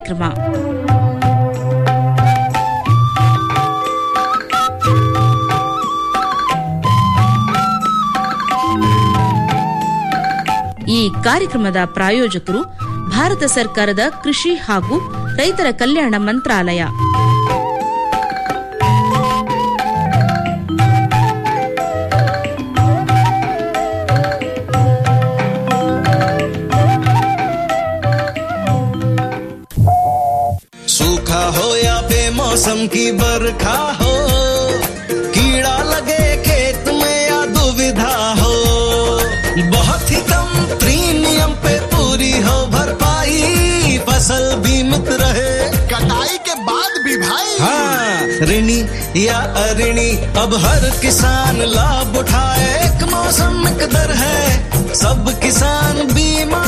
ಕಾರ್ಯಕ್ರಮ ಈ ಕಾರ್ಯಕ್ರಮದ ಪ್ರಾಯೋಜಕರು ಭಾರತ ಸರ್ಕಾರದ ಕೃಷಿ ಹಾಗೂ ರೈತರ ಕಲ್ಯಾಣ ಮಂತ್ರಾಲಯ सूखा हो या बेमौसम की बरखा हो कीड़ा लगे खेत में या दुविधा हो बहुत ही कम प्रीमियम पे पूरी हो भरपाई फसल बीमित रहे कटाई के बाद भी भाई हाँ ऋणी या अऋणी अब हर किसान लाभ उठाए एक मौसम एक दर है सब किसान बीमा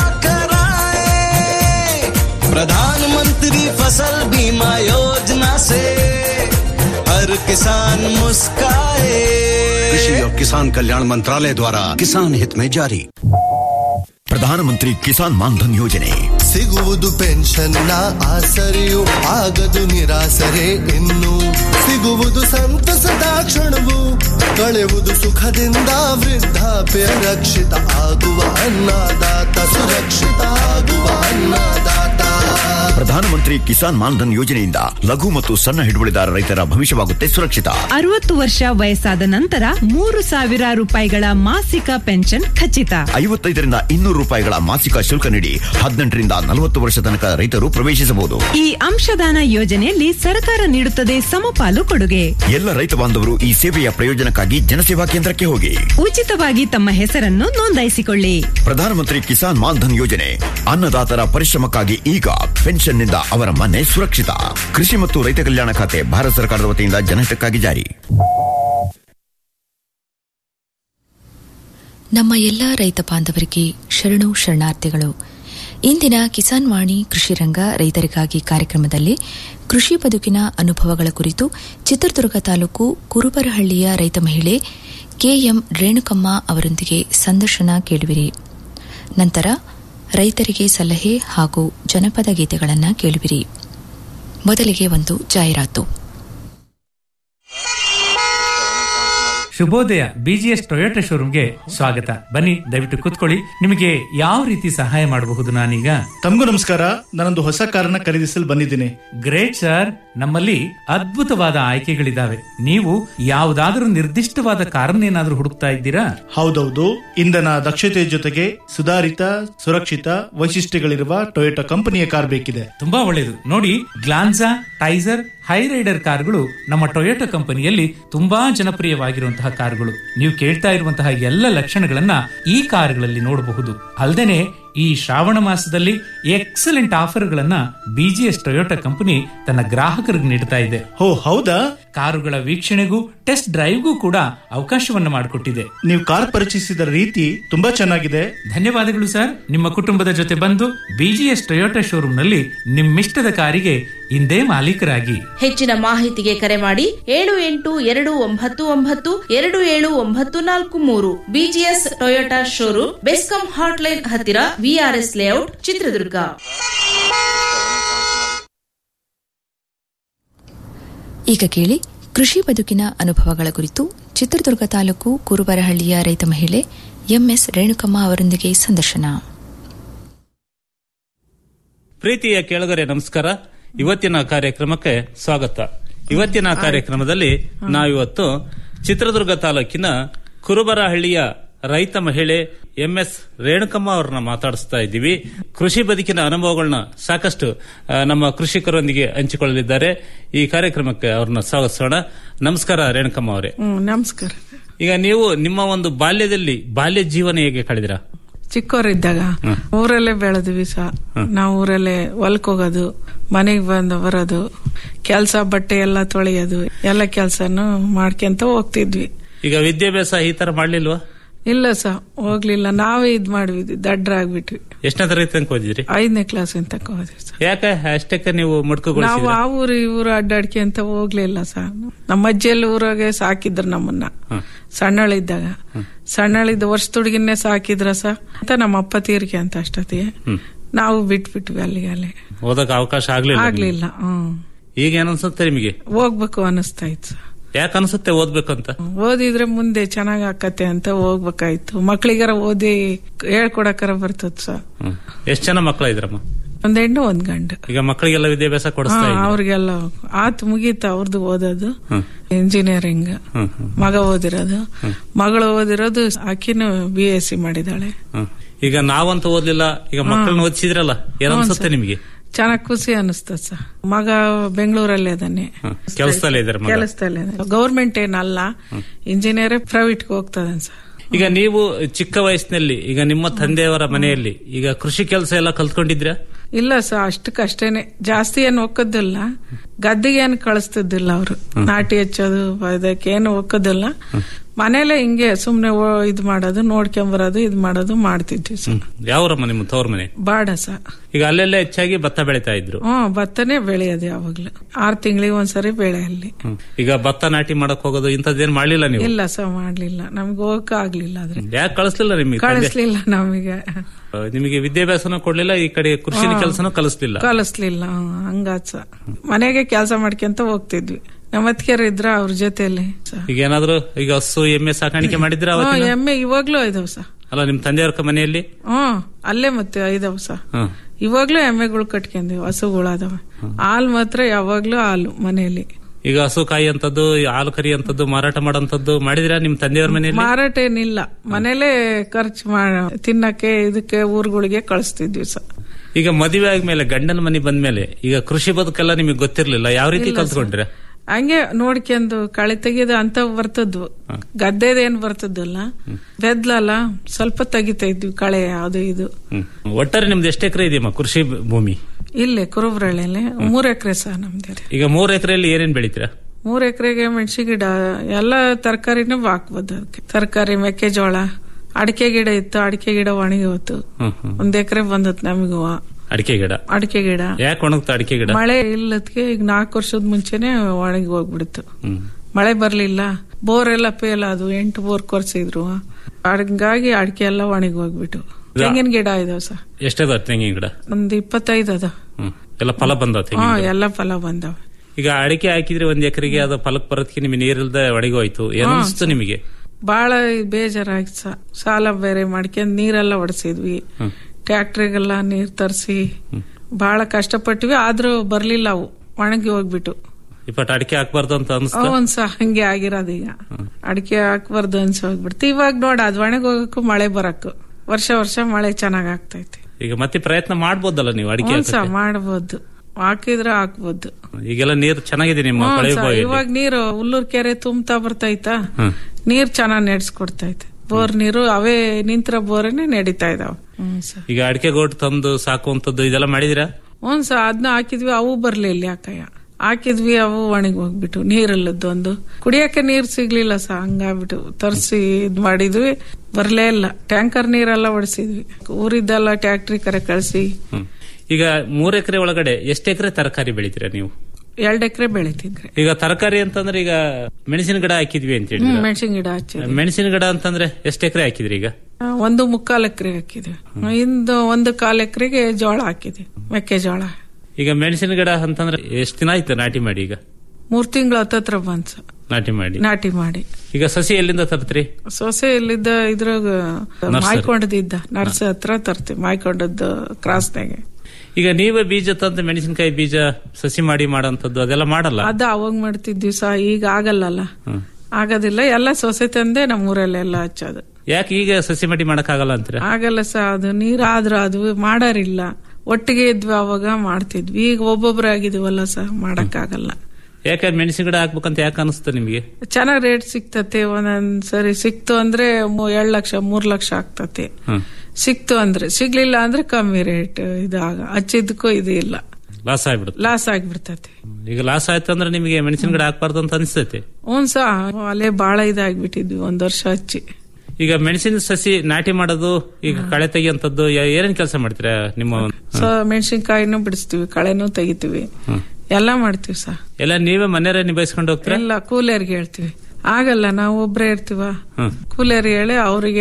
कराए प्रधानमंत्री फसल बीमा योजना से हर किसान मुस्काए कृषि और किसान कल्याण मंत्रालय द्वारा किसान हित में जारी ಪ್ರಧಾನಮಂತ್ರಿ ಕಿಸಾನ್ ಮಾನ್ಧನ್ ಯೋಜನೆ ಸಿಗುವುದು ಪೆನ್ಷನ್ನ ಆಸರೆಯು ಆಗದು ನಿರಾಸರೆ ಇನ್ನು ಸಿಗುವುದು ಸಂತಸದ ಕ್ಷಣವು ಕಳೆಯುವುದು ಸುಖದಿಂದ ವೃದ್ಧಾಪ್ಯ ರಕ್ಷಿತ ಆಗುವ ಅನ್ನದಾತ ಸುರಕ್ಷಿತ ಆಗುವ ಅನ್ನದಾತ ಪ್ರಧಾನಮಂತ್ರಿ ಕಿಸಾನ್ ಮಾನ್ಧನ್ ಯೋಜನೆಯಿಂದ ಲಘು ಮತ್ತು ಸಣ್ಣ ಹಿಡುವಳಿದಾರ ರೈತರ ಭವಿಷ್ಯವಾಗುತ್ತೆ ಸುರಕ್ಷಿತ ಅರವತ್ತು ವರ್ಷ ವಯಸ್ಸಾದ ನಂತರ ಮೂರು ಸಾವಿರ ರೂಪಾಯಿಗಳ ಮಾಸಿಕ ಪೆನ್ಷನ್ ಖಚಿತ ಐವತ್ತೈದರಿಂದ ಇನ್ನೂರು ರೂಪಾಯಿಗಳ ಮಾಸಿಕ ಶುಲ್ಕ ನೀಡಿ ಹದಿನೆಂಟರಿಂದ ನಲವತ್ತು ವರ್ಷ ತನಕ ರೈತರು ಪ್ರವೇಶಿಸಬಹುದು ಈ ಅಂಶದಾನ ಯೋಜನೆಯಲ್ಲಿ ಸರ್ಕಾರ ನೀಡುತ್ತದೆ ಸಮಪಾಲು ಕೊಡುಗೆ ಎಲ್ಲ ರೈತ ಬಾಂಧವರು ಈ ಸೇವೆಯ ಪ್ರಯೋಜನಕ್ಕಾಗಿ ಜನಸೇವಾ ಕೇಂದ್ರಕ್ಕೆ ಹೋಗಿ ಉಚಿತವಾಗಿ ತಮ್ಮ ಹೆಸರನ್ನು ನೋಂದಾಯಿಸಿಕೊಳ್ಳಿ ಪ್ರಧಾನಮಂತ್ರಿ ಕಿಸಾನ್ ಮಾನ್ಧನ್ ಯೋಜನೆ ಅನ್ನದಾತರ ಪರಿಶ್ರಮಕ್ಕಾಗಿ ಈಗ ಪೆನ್ಷನ್ನಿಂದ ಅವರ ಮನೆ ಸುರಕ್ಷಿತ ಕೃಷಿ ಮತ್ತು ರೈತ ಕಲ್ಯಾಣ ಖಾತೆ ಭಾರತ ಸರ್ಕಾರದ ವತಿಯಿಂದ ಜನಹಿತಕ್ಕಾಗಿ ಜಾರಿ ನಮ್ಮ ಎಲ್ಲ ರೈತ ಬಾಂಧವರಿಗೆ ಶರಣು ಶರಣಾರ್ಥಿಗಳು ಇಂದಿನ ಕಿಸಾನ್ ವಾಣಿ ಕೃಷಿ ರಂಗ ರೈತರಿಗಾಗಿ ಕಾರ್ಯಕ್ರಮದಲ್ಲಿ ಕೃಷಿ ಬದುಕಿನ ಅನುಭವಗಳ ಕುರಿತು ಚಿತ್ರದುರ್ಗ ತಾಲೂಕು ಕುರುಬರಹಳ್ಳಿಯ ರೈತ ಮಹಿಳೆ ಕೆಎಂ ರೇಣುಕಮ್ಮ ಅವರೊಂದಿಗೆ ಸಂದರ್ಶನ ಕೇಳುವಿರಿ ನಂತರ ರೈತರಿಗೆ ಸಲಹೆ ಹಾಗೂ ಜನಪದ ಗೀತೆಗಳನ್ನು ಕೇಳುವಿರಿ ಮೊದಲಿಗೆ ಒಂದು ಜಾಹೀರಾತು ಶುಭೋದಯ ಬಿಜಿಎಸ್ ಟೊಯೋಟಾ ಶೋರೂಮ್ಗೆ ಸ್ವಾಗತ ಬನ್ನಿ ದಯವಿಟ್ಟು ಕೂತ್ಕೊಳ್ಳಿ ನಿಮಗೆ ಯಾವ ರೀತಿ ಸಹಾಯ ಮಾಡಬಹುದು ನಾನೀಗ ತಮಗೂ ನಮಸ್ಕಾರ ನಾನೊಂದು ಹೊಸ ಕಾರನ್ನ ಖರೀದಿಸಲು ಬಂದಿದ್ದೀನಿ ಗ್ರೇಟ್ ಸರ್ ನಮ್ಮಲ್ಲಿ ಅದ್ಭುತವಾದ ಆಯ್ಕೆಗಳಿದಾವೆ ನೀವು ಯಾವುದಾದ್ರೂ ನಿರ್ದಿಷ್ಟವಾದ ಕಾರನ್ನೇನಾದ್ರೂ ಹುಡುಕ್ತಾ ಇದ್ದೀರಾ ಹೌದೌದು ಇಂಧನ ದಕ್ಷತೆಯ ಜೊತೆಗೆ ಸುಧಾರಿತ ಸುರಕ್ಷಿತ ವೈಶಿಷ್ಟ್ಯಗಳಿರುವ ಟೊಯೋಟಾ ಕಂಪನಿಯ ಕಾರ್ ಬೇಕಿದೆ ತುಂಬಾ ಒಳ್ಳೆಯದು ನೋಡಿ ಗ್ಲಾನ್ಸಾ ಟೈಸರ್ ಹೈ ರೈಡರ್ ಕಾರ್ಗಳು ನಮ್ಮ ಟೊಯೋಟಾ ಕಂಪನಿಯಲ್ಲಿ ತುಂಬಾ ಜನಪ್ರಿಯವಾಗಿರುವಂತಹ ಕಾರುಗಳು ನೀವು ಕೇಳ್ತಾ ಇರುವಂತಹ ಎಲ್ಲ ಲಕ್ಷಣಗಳನ್ನ ಈ ಕಾರುಗಳಲ್ಲಿ ನೋಡಬಹುದು ಅಲ್ಲದೆ ಈ ಶ್ರಾವಣ ಮಾಸದಲ್ಲಿ ಎಕ್ಸಲೆಂಟ್ ಆಫರ್ಗಳನ್ನ ಬಿಜಿಎಸ್ ಟೊಯೋಟಾ ಕಂಪನಿ ತನ್ನ ಗ್ರಾಹಕರಿಗೆ ನೀಡ್ತಾ ಇದೆ ಹೋ ಹೌದಾ ಕಾರುಗಳ ವೀಕ್ಷಣೆಗೂ ಟೆಸ್ಟ್ ಡ್ರೈವ್ಗೂ ಕೂಡ ಅವಕಾಶವನ್ನು ಮಾಡಿಕೊಟ್ಟಿದೆ ನೀವು ಕಾರ್ ಪರಿಚಯಿಸಿದ ರೀತಿ ತುಂಬಾ ಚೆನ್ನಾಗಿದೆ ಧನ್ಯವಾದಗಳು ಸರ್ ನಿಮ್ಮ ಕುಟುಂಬದ ಜೊತೆ ಬಂದು ಬಿಜಿಎಸ್ ಟೊಯೋಟಾ ಶೋರೂಮ್ನಲ್ಲಿ ನಿಮ್ಮಿಷ್ಟದ ಕಾರಿಗೆ ಇಂದೇ ಮಾಲೀಕರಾಗಿ ಹೆಚ್ಚಿನ ಮಾಹಿತಿಗೆ ಕರೆ ಮಾಡಿ ಏಳು ಎಂಟು ಎರಡು ಒಂಬತ್ತು ಒಂಬತ್ತು ಎರಡು ಏಳು ಒಂಬತ್ತು ನಾಲ್ಕು ಮೂರು BGS Toyota showroom BESCOM hotline ಹತ್ತಿರ ವಿಆರ್ಎಸ್ ಲೇಔಟ್ ಚಿತ್ರದುರ್ಗ ಈಗ ಕೇಳಿ ಕೃಷಿ ಬದುಕಿನ ಅನುಭವಗಳ ಕುರಿತು ಚಿತ್ರದುರ್ಗ ತಾಲೂಕು ಕುರುಬರಹಳ್ಳಿಯ ರೈತ ಮಹಿಳೆ ಎಂಎಸ್ ರೇಣುಕಮ್ಮ ಅವರೊಂದಿಗೆ ಸಂದರ್ಶನ ಪ್ರೀತಿಯ ಕೆಳಗರೆ ನಮಸ್ಕಾರ ಇವತ್ತಿನ ಕಾರ್ಯಕ್ರಮಕ್ಕೆ ಸ್ವಾಗತ ಇವತ್ತಿನ ಕಾರ್ಯಕ್ರಮದಲ್ಲಿ ನಾವಿವತ್ತು ಚಿತ್ರದುರ್ಗ ತಾಲೂಕಿನ ಕುರುಬರಹಳ್ಳಿಯ ರೈತ ಮಹಿಳೆ ಎಂಎಸ್ ರೇಣುಕಮ್ಮ ಅವ್ರನ್ನ ಮಾತಾಡಿಸ್ತಾ ಇದ್ದೀವಿ ಕೃಷಿ ಬದುಕಿನ ಅನುಭವಗಳನ್ನ ಸಾಕಷ್ಟು ಆ, ನಮ್ಮ ಕೃಷಿಕರೊಂದಿಗೆ ಹಂಚಿಕೊಳ್ಳಲಿದ್ದಾರೆ ಈ ಕಾರ್ಯಕ್ರಮಕ್ಕೆ ಅವ್ರನ್ನ ಸ್ವಾಗತಿಸೋಣ ನಮಸ್ಕಾರ ರೇಣುಕಮ್ಮ ಅವರೇ ಹ್ಮ್ ನಮಸ್ಕಾರ ಈಗ ನೀವು ನಿಮ್ಮ ಒಂದು ಬಾಲ್ಯದಲ್ಲಿ ಬಾಲ್ಯ ಜೀವನ ಹೇಗೆ ಕಳೆದಿರಾ ಚಿಕ್ಕವರಿದ್ದಾಗ ಊರಲ್ಲೇ ಬೆಳೆದ್ವಿ ಸಹ ನಾವು ಊರಲ್ಲೇ ಹೊಲಕ್ ಹೋಗೋದು ಮನೆಗೆ ಬಂದು ಬರೋದು ಕೆಲ್ಸ ಬಟ್ಟೆ ಎಲ್ಲ ತೊಳೆಯೋದು ಎಲ್ಲ ಕೆಲ್ಸನು ಮಾಡ್ಕೊಂತ ಹೋಗ್ತಿದ್ವಿ ಈಗ ವಿದ್ಯಾಭ್ಯಾಸ ಈ ತರ ಮಾಡ್ಲಿಲ್ವಾ ಇಲ್ಲ ಸಹ ಹೋಗ್ಲಿಲ್ಲ ನಾವೇ ಇದ್ ಮಾಡಿದ್ವಿ ದಡ್ಡರಾಗ್ಬಿಟ್ವಿ ಎಷ್ಟನೇ ತರಗತಿ ತನಕ ಓದಿದ್ರಿ ಐದನೇ ಕ್ಲಾಸ್ ಅಂತ ಹೋದ್ವಿ ಸರ್ ಯಾಕೆ ಅಷ್ಟಕ್ಕೆ ನೀವು ನಾವು ಮುಡ್ಕುಗೊಳಿಸಿದ್ರ ಆ ಊರು ಈ ಊರು ಅಡ್ಡಾಡ್ಕೊಂತ ಹೋಗ್ಲಿಲ್ಲ ಸರ್ ನಮ್ಮ ಅಜ್ಜಿಯಲ್ಲಿ ಊರಾಗೆ ಸಾಕಿದ್ರು ನಮ್ಮನ್ನ ಸಣ್ಣಳಿದ್ದಾಗ ಸಣ್ಣಳಿದ್ದ ವರ್ಷ ತುಡುಗಿನೇ ಸಾಕಿದ್ರ ಸ ಅಂತ ನಮ್ಮ ಅಪ್ಪ ತೀರ್ಕೆ ಅಂತ ಅಷ್ಟೊತ್ತಿಗೆ ನಾವು ಬಿಟ್ಬಿಟ್ವಿ ಅಲ್ಲಿಗೆ ಅಲ್ಲಿ ಓದಕ್ ಅವಕಾಶ ಆಗ್ಲಿಲ್ಲ ನಿಮ್ಗೆ. ಆಗ್ಲಿಲ್ಲ ಹ್ಮ್ ಈಗ ಏನನ್ಸುತ್ತೆ ನಿಮಗೆ ಹೋಗ್ಬೇಕು ಅನಿಸ್ತಾ ಇತ್ತು ಯಾಕೆ ಅನ್ಸುತ್ತೆ ಓದ್ಬೇಕಂತ ಓದಿದ್ರೆ ಮುಂದೆ ಚೆನ್ನಾಗ್ ಆಕತೆ ಅಂತ ಹೋಗ್ಬೇಕಾಯ್ತು ಮಕ್ಳಿಗಾರ ಓದಿ ಹೇಳ್ಕೊಡಕರ ಬರ್ತದ ಸರ್ ಹ್ಮ್. ಎಷ್ಟ್ ಜನ ಮಕ್ಕಳ ಇದ್ರಮ್ಮ ಒಂದ್ ಹೆಣ್ಣು ಒಂದ್ ಗಂಡು ಈಗ ಮಕ್ಕಳಿಗೆಲ್ಲ ವಿದ್ಯಾಭ್ಯಾಸ ಕೊಡಿಸ್ತಾ ಹಾ, ಇದ್ದೀರಾ? ಅವ್ರಿಗೆಲ್ಲ ಆತ್ ಮುಗೀತ ಅವ್ರದ್ದು ಓದೋದು ಹ್ಮ್. ಇಂಜಿನಿಯರಿಂಗ್ ಹ್ಮ್, ಹ್ಮ್, ಮಗ ಓದಿರೋದು ಮಗಳು ಓದಿರೋದು ಆಕಿನೂ ಬಿ ಎಸ್ ಸಿ ಮಾಡಿದಾಳೆ ಹ್ಮ್. ಈಗ ನಾವಂತೂ ಓದ್ಲಿಲ್ಲ ಈಗ ಮಕ್ಕಳನ್ನ ಓದಿಸಿದ್ರಲ್ಲ ಏನ್ ಹ್ಞೂ ಅನ್ಸುತ್ತೆ ಸರ್. ನಿಮಗೆ ಚೆನ್ನಾಗ್ ಖುಷಿ ಅನಿಸ್ತದ ಸರ್ ಮಗ ಬೆಂಗಳೂರಲ್ಲೇ ಅದಾನೆ ಕೆಲಸದಲ್ಲೇ ಇದಾರೆ ಮಗ ಕೆಲಸದಲ್ಲೇ ಗೌರ್ಮೆಂಟ್ ಏನಲ್ಲ ಇಂಜಿನಿಯರ್ ಪ್ರೈವೇಟ್ ಹೋಗ್ತದನ್ ಸರ್ ಈಗ ನೀವು ಚಿಕ್ಕ ವಯಸ್ಸಿನಲ್ಲಿ ಈಗ ನಿಮ್ಮ ತಂದೆಯವರ ಮನೆಯಲ್ಲಿ ಈಗ ಕೃಷಿ ಕೆಲಸ ಎಲ್ಲ ಕಲ್ತ್ಕೊಂಡಿದ್ರಾ ಇಲ್ಲ ಸರ್ ಅಷ್ಟಕ್ಕಷ್ಟೇನೆ ಜಾಸ್ತಿ ಏನು ಒಕ್ಕದಿಲ್ಲ ಗದ್ದೆಗೆ ಏನು ಕಳಿಸ್ತಿದ್ದಿಲ್ಲ ಅವರು ನಾಟಿ ಹಚ್ಚೋದು ಇದಕ್ಕೆ ಏನು ಒಕ್ಕದಿಲ್ಲ ಮನೇಲೆ ಹಿಂಗೆ ಸುಮ್ನೆ ಓ- ಇದ್ ಮಾಡೋದು ನೋಡ್ಕೊಂಬರೋದು ಇದ್ ಮಾಡೋದು ಮಾಡ್ತಿದ್ವಿ ಸರ್ ಯಾವರಮ್ಮ ನಿಮ್ಮ ತವ್ರ ಮನೆ ಬಾಡ ಸರ್ ಈಗ ಅಲ್ಲೆಲ್ಲ ಹೆಚ್ಚಾಗಿ ಭತ್ತ ಬೆಳೀತಾ ಇದ್ರು ಹ್ಮ್ ಭತ್ತನೇ ಬೆಳೆಯೋದು ಯಾವಾಗ್ಲೂ ಆರ್ ತಿಂಗಳಿಗೆ ಒಂದ್ಸರಿ ಬೆಳೆ ಅಲ್ಲಿ ಹ್ಮ್. ಈಗ ಭತ್ತ ನಾಟಿ ಮಾಡಕ್ ಹೋಗೋದು ಇಂಥದ್ದೇನ್ ಮಾಡ್ಲಿಲ್ಲ ನೀವು ಇಲ್ಲ ಸರ್ ಮಾಡ್ಲಿಲ್ಲ ನಮ್ಗೆ ಹೋಗಕ್ ಆಗ್ಲಿಲ್ಲ ಆದ್ರೆ ಯಾಕೆ ಕಳಿಸ್ಲಿಲ್ಲ ನಿಮಗೆ ತಂದೆ? ಕಳಿಸ್ಲಿಲ್ಲ ನಮಗೆ ಆ, ನಿಮಗೆ ವಿದ್ಯಾಭ್ಯಾಸನ ಕೊಡ್ಲಿಲ್ಲ ಈ ಕಡೆ ಕೃಷಿ ಕೆಲಸನೂ ಕಲಿಸ್ಲಿಲ್ಲ ಕಳಿಸ್ಲಿಲ್ಲ ಹ್ಮ್, ಹಂಗಾತ್ ಸರ್ ಮನೆಗೆ ಕೆಲಸ ಮಾಡ್ಕೊಂತ ಹೋಗ್ತಿದ್ವಿ ನಮ್ಮ ಅತ್ತಿಗೆರು ಇದ್ರ ಅವ್ರ ಜೊತೆಲಿ ಸರ್ ಈಗ ಏನಾದ್ರು ಈಗ ಹಸು ಎಮ್ಮೆ ಸಾಕಾಣಿಕೆ ಮಾಡಿದ್ರ ಹ್ಮ್, ಎಮ್ಮೆ ಇವಾಗ್ಲೂ ಇದಾವ್ ಸರ್ ಅಲ್ಲ ನಿಮ್ ತಂದೆಯವ್ರ ಮನೆಯಲ್ಲಿ ಹ್ಮ್ ಅಲ್ಲೇ ಮತ್ತೆ ಐದವ್ ಸರ್ ಹ್ಮ್ ಇವಾಗ್ಲೂ ಎಮ್ಮೆಗಳು ಕಟ್ಕೊಂಡೇವ್ ಹಸುಗಳು ಅದಾವ ಹಾಲ್ ಮಾತ್ರ ಯಾವಾಗ್ಲೂ ಹಾಲು ಮನೆಯಲ್ಲಿ ಈಗ ಹಸು ಕಾಯಿ ಅಂತದ್ದು ಹಾಲು ಕರಿ ಅಂತದ್ದು ಮಾರಾಟ ಮಾಡೋಂಥದ್ದು ಮಾಡಿದಿರಾ ನಿಮ್ ತಂದೆಯವ್ರ ಮನೆಯಲ್ಲಿ ಮಾರಾಟ ಏನಿಲ್ಲ ಮನೇಲೆ ಖರ್ಚು ಮಾಡ ತಿನ್ನಕ್ಕೆ ಇದಕ್ಕೆ ಊರುಗಳಿಗೆ ಕಳಿಸ್ತಿದ್ವಿ ಸರ್ ಈಗ ಮದುವೆ ಆದ್ಮೇಲೆ ಗಂಡನ ಮನೆ ಬಂದ್ಮೇಲೆ ಈಗ ಕೃಷಿ ಬದುಕೆಲ್ಲ ನಿಮಗೆ ಗೊತ್ತಿರ್ಲಿಲ್ಲ ಯಾವ ರೀತಿ ಇಲ್ಲ ಸರ್. ಕಲ್ತ್ಕೊಂಡ್ರೆ ಹಂಗೆ ನೋಡ್ಕೊಂಡು ಕಳೆ ತೆಗೆದು ಅಂತ ಬರ್ತದ್ವು ಗದ್ದೆದೇನ್ ಬರ್ತದಲ್ಲ ಬೆದ್ಲಲ್ಲ ಸ್ವಲ್ಪ ತೆಗಿತಾ ಇದ್ವಿ ಕಳೆ ಅದು ಇದು ಹ್ಮ್. ಒಟ್ಟಾರೆ ನಿಮ್ದು ಎಷ್ಟು ಎಕರೆ ಇದೆಯಮ್ಮ ಕೃಷಿ ಭೂಮಿ ಇಲ್ಲೇ ಕುರುಬ್ರಳ್ಳಿಲಿ ಮೂರ್ ಎಕರೆ ಸಹ ನಮ್ದು ಈಗ ಮೂರ್ ಎಕರೆಯಲ್ಲಿ ಏನೇನ್ ಬೆಳಿತೀರಾ ಮೂರ್ ಎಕರೆಗೆ ಮೆಣಸಿ ಗಿಡ ಎಲ್ಲ ತರಕಾರಿನೂ ಹಾಕ್ಬೋದು ಅದಕ್ಕೆ ತರಕಾರಿ ಮೆಕ್ಕೆಜೋಳ ಅಡಿಕೆ ಗಿಡ ಇತ್ತು ಅಡಿಕೆ ಗಿಡ ಒಣಗಿ ಹೋತು ಹ್ಮ್ ಹ್ಮ್ ಒಂದ್ ಎಕರೆ ಬಂದತ್ ನಮಗೂ ಅಡಿಕೆ ಗಿಡ ಅಡಿಕೆ ಗಿಡ ಯಾಕೆ ಒಣಗ್ತಾ ಅಡಿಕೆ ಗಿಡ ಮಳೆ ಇಲ್ಲದಕ್ಕೆ ಈಗ ನಾಲ್ಕು ವರ್ಷದ ಮುಂಚೆನೆ ಒಣಗಿ ಹೋಗ್ಬಿಡ್ತು ಹ್ಮ್. ಮಳೆ ಬರ್ಲಿಲ್ಲ ಬೋರ್ ಎಲ್ಲ ಫೇಲ್ ಅದು ಎಂಟು ಬೋರ್ ಕೊರ್ಸಿದ್ರು ಹಂಗಾಗಿ ಅಡಿಕೆ ಎಲ್ಲ ಒಣಗಿ ಹೋಗ್ಬಿಟ್ಟು ತೆಂಗಿನ ಗಿಡ ಇದಾವ ಸರ್ ಎಷ್ಟದ ತೆಂಗಿನ ಗಿಡ ಒಂದ್ ಇಪ್ಪತ್ತೈದು ಅದ ಹ್ಮ್. ಎಲ್ಲ ಫಲ ಬಂದ ಹಾ ತೆಂಗಿನ ಗಿಡ. ಎಲ್ಲ ಫಲ ಬಂದಾವ ಈಗ ಅಡಿಕೆ ಹಾಕಿದ್ರೆ ಒಂದ್ ಎಕರೆಗೆ ಅದು ಫಲಕ್ ಬರೋದಕ್ಕೆ ನಿಮಗೆ ನೀರಿಲ್ದ ಒಣಗೋಯ್ತು ಏನ್ ಹಾ, ಅನ್ಸ್ತು ನಿಮಗೆ ಬಾಳ ಬೇಜಾರಾಯ್ತು ಸ ಸಾಲ ಬೇರೆ ಮಾಡ್ಕೊಂಡ್ ನೀರೆಲ್ಲ ಹೊಡ್ಸಿದ್ವಿ ಹ್ಮ್. ಟ್ಯಾಕ್ಟ್ರಿಗೆಲ್ಲ ನೀರ್ ತರಿಸಿ ಬಹಳ ಕಷ್ಟಪಟ್ವಿ ಆದ್ರೂ ಬರ್ಲಿಲ್ಲ ಅವು ಒಣಗಿ ಹೋಗ್ಬಿಟ್ಟು ಇಪ್ಪತ್ತು ಅಡಿಕೆ ಹಾಕ್ಬಾರ್ದು ಅಂತ ಅನ್ಸ್ತು ಒಂದ್ ಸಹ ಹಂಗೆ ಆಗಿರೋದು ಈಗ ಅಡಿಕೆ ಹಾಕ್ಬಾರ್ದು ಅನ್ಸಿ ಹೋಗ್ಬಿಡ್ತು ಇವಾಗ ನೋಡ ಅದ್ ಒಣಗಿ ಹೋಗಕ್ಕೂ ಮಳೆ ಬರಕ್ಕು ವರ್ಷ ವರ್ಷ ಮಳೆ ಚೆನ್ನಾಗ್ ಆಗ್ತೈತಿ ಈಗ ಮತ್ತೆ ಪ್ರಯತ್ನ ಮಾಡ್ಬೋದಲ್ಲ ನೀವು ಅಡಿಕೆ ಒಂದ್ ಸಹ ಹಾಕಕ್ಕೆ? ಮಾಡ್ಬೋದು ಹಾಕಿದ್ರೆ ಹಾಕ್ಬೋದು ಈಗೆಲ್ಲ ನೀರು ಚೆನ್ನಾಗಿದೆ ನಿಮ್ಮ ಹ್ಮ್ ಕೊಳವೆ ಸರ್, ಬಾವಿಯಲ್ಲಿ ಇವಾಗ ನೀರು ಹುಲ್ಲೂರ್ ಕೆರೆ ತುಂಬ್ತಾ ಬರ್ತೈತಾ ಹ್ಮ್. ನೀರ್ ಚೆನ್ನಾಗ್ ನಡೆಸ್ಕೊಡ್ತೈತೆ ಬೋರ್ ನೀರು ಅವೇ ನಿಂತ್ರ ಬೋರನೆ ನಡೀತಾ ಇದಾವ ಹ್ಮ್ ಸರ್ ಈಗ ಅಡಿಕೆ ಗೋಟ್ ತಂದು ಸಾಕುವಂತದ್ದು ಇದೆಲ್ಲ ಮಾಡಿದಿರಾ ಒಂದ್ ಸಹ ಅದನ್ನ ಹಾಕಿದ್ವಿ ಅವು ಬರ್ಲಿಲ್ಲ ಯಾಕಯ್ಯ ಹಾಕಿದ್ವಿ ಅವು ಒಣಗಿ ಹೋಗ್ಬಿಟ್ಟು ನೀರಿಲ್ಲದ್ದು ಒಂದು ಕುಡಿಯಕ್ಕೆ ನೀರ್ ಸಿಗ್ಲಿಲ್ಲ ಸಹ ಹಂಗಾಗ್ಬಿಟ್ಟು ತರ್ಸಿ ಇದ್ ಮಾಡಿದ್ವಿ ಬರ್ಲೇ ಇಲ್ಲ ಟ್ಯಾಂಕರ್ ನೀರೆಲ್ಲ ಹೊಡಿಸಿದ್ವಿ ಊರಿದ್ದೆಲ್ಲ ಟ್ಯಾಕ್ಟ್ರಿ ಕರೆ ಕಳ್ಸಿ ಹ್ಮ್. ಈಗ ಮೂರ್ ಎಕರೆ ಒಳಗಡೆ ಎಷ್ಟು ಎಕರೆ ತರಕಾರಿ ಬೆಳಿತೀರಾ ನೀವು ಎರಡ್ ಎಕರೆ ಬೆಳಿತಿದ್ರಿ ಈಗ ತರಕಾರಿ ಅಂತಂದ್ರೆ ಈಗ ಮೆಣಸಿನ ಗಿಡ ಹಾಕಿದ್ವಿ ಅಂತ ಹ್ಮ್ ಹೇಳಿ ಮೆಣಸಿನ ಗಿಡ ಹಚ್ಚಿದ್ವಿ ಮೆಣಸಿನ ಗಿಡ ಅಂತಂದ್ರೆ ಎಷ್ಟು ಎಕರೆ ಹಾಕಿದ್ರಿ ಈಗ ಆ, ಒಂದು ಮುಕ್ಕಾಲ್ ಎಕರೆ ಹಾಕಿದ್ವಿ ಇಂದು ಒಂದು ಕಾಲ್ ಎಕರೆಗೆ ಜೋಳ ಹಾಕಿದ್ವಿ ಮೆಕ್ಕೆಜೋಳ ಈಗ ಮೆಣಸಿನ ಗಿಡ ಅಂತಂದ್ರೆ ಎಷ್ಟು ದಿನ ಆಯ್ತು ನಾಟಿ ಮಾಡಿ ಈಗ ಮೂರ್ ತಿಂಗಳು ಹತ್ತತ್ರ ಬಂತು ನಾಟಿ ಮಾಡಿ ನಾಟಿ ಮಾಡಿ ಈಗ ಸಸಿ ಎಲ್ಲಿಂದ ತರ್ತೀರಿ ಸೊಸೆ ಇಲ್ಲಿದ್ದ ಇದ್ರಾಗ Nursery. ಮಾಯ್ಕೊಂಡದಿದ್ದ ನರ್ಸ್ ಹತ್ರ ತರ್ತೀವಿ ಮಾಯ್ಕೊಂಡದ್ದು ಕ್ರಾಸ್ನಾಗೆ ಈಗ ನೀವೇ ಬೀಜ ತಂದು ಮೆಣಸಿನಕಾಯಿ ಬೀಜ ಸಸಿ ಮಾಡಿ ಮಾಡೋಂಥದ್ದು ಅದೆಲ್ಲ ಮಾಡಲ್ಲ ಅದ ಅವಾಗ ಮಾಡ್ತಿದ್ವಿ ಸಹ ಈಗ ಆಗಲ್ಲಲ್ಲ ಹ್ಮ್. ಆಗೋದಿಲ್ಲ ಎಲ್ಲ ಸೊಸೆ ತಂದೆ ನಮ್ಮೂರಲ್ಲೆಲ್ಲ ಹಚ್ಚೋದು ಯಾಕೆ ಈಗ ಸಸಿ ಮಾಡಿ ಮಾಡಕ್ ಆಗಲ್ಲ ಅಂತೀರಾ ಆಗಲ್ಲ ಸಹ ಅದು ನೀರಾದ್ರೂ ಅದು ಮಾಡಾರಿಲ್ಲ ಒಟ್ಟಿಗೆ ಇದ್ವಿ ಅವಾಗ ಮಾಡ್ತಿದ್ವಿ ಈಗ ಒಬ್ಬೊಬ್ರು ಆಗಿದೀವಲ್ಲ ಸಹ ಮಾಡಕ್ಕಾಗಲ್ಲ ಯಾಕೆ ಮೆಣಸಿನ ಗಿಡ ಹಾಕ್ಬೇಕಂತ ಯಾಕೆ ಅನಿಸ್ತು ನಿಮಗೆ ಚೆನ್ನಾಗ್ ರೇಟ್ ಸಿಗ್ತತೆ ಒಂದೊಂದ್ ಸರಿ ಸಿಕ್ತು ಅಂದ್ರೆ ಮೂ- ಎರಡ್ ಲಕ್ಷ ಮೂರ್ ಲಕ್ಷ ಆಗ್ತತೆ ಹ್ಮ್ ಸಿಕ್ತು ಅಂದ್ರೆ ಸಿಗ್ಲಿಲ್ಲ ಅಂದ್ರೆ ಕಮ್ಮಿ ರೇಟ್ ಇದಾಗ ಹಚ್ಚಿದ್ದಕ್ಕೂ ಇದು ಇಲ್ಲ ಲಾಸ್ ಆಗ್ಬಿಡುತ್ತೆ ಲಾಸ್ ಆಗ್ಬಿಡ್ತತೆ ಈಗ ಲಾಸ್ ಆಯ್ತು ಅಂದ್ರೆ ನಿಮಗೆ ಮೆಣಸಿನ ಗಿಡ ಹಾಕ್ಬಾರ್ದು ಅಂತ ಅನಿಸ್ತೈತೆ ಹ್ಞೂ ಸಹ ಅಲ್ಲೇ ಬಾಳ ಇದಾಗ್ಬಿಟ್ಟಿದ್ವಿ ಒಂದ್ ವರ್ಷ ಹಚ್ಚಿ ಈಗ ಮೆಣಸಿನ ಸಸಿ ನಾಟಿ ಮಾಡೋದು ಈಗ ಕಳೆ ತೆಗಿಯಂತದ್ದು ಯಾ- ಏನೇನ್ ಕೆಲಸ ಮಾಡ್ತೀರಾ ನಿಮ್ಮ ಸೊ ಮೆಣಸಿನ್ಕಾಯಿನೂ ಬಿಡಿಸ್ತೀವಿ ಕಳೆನೂ ತೆಗಿತೀವಿ ಹ್ಮ್. ಎಲ್ಲ ಮಾಡ್ತೀವಿ ಸಹ ಎಲ್ಲ ನೀವೇ ಮನೆಯವರೇ ನಿಭಾಯಿಸ್ಕೊಂಡು ಹೋಗ್ತೀರಾ ಎಲ್ಲ ಕೂಲಿಯರ್ಗೆ ಹೇಳ್ತೀವಿ ಆಗಲ್ಲ ನಾವು ಒಬ್ರೇ ಇರ್ತೀವ ಹ್ಮ್. ಕೂಲಿಯರ್ ಹೇಳಿ ಅವರಿಗೆ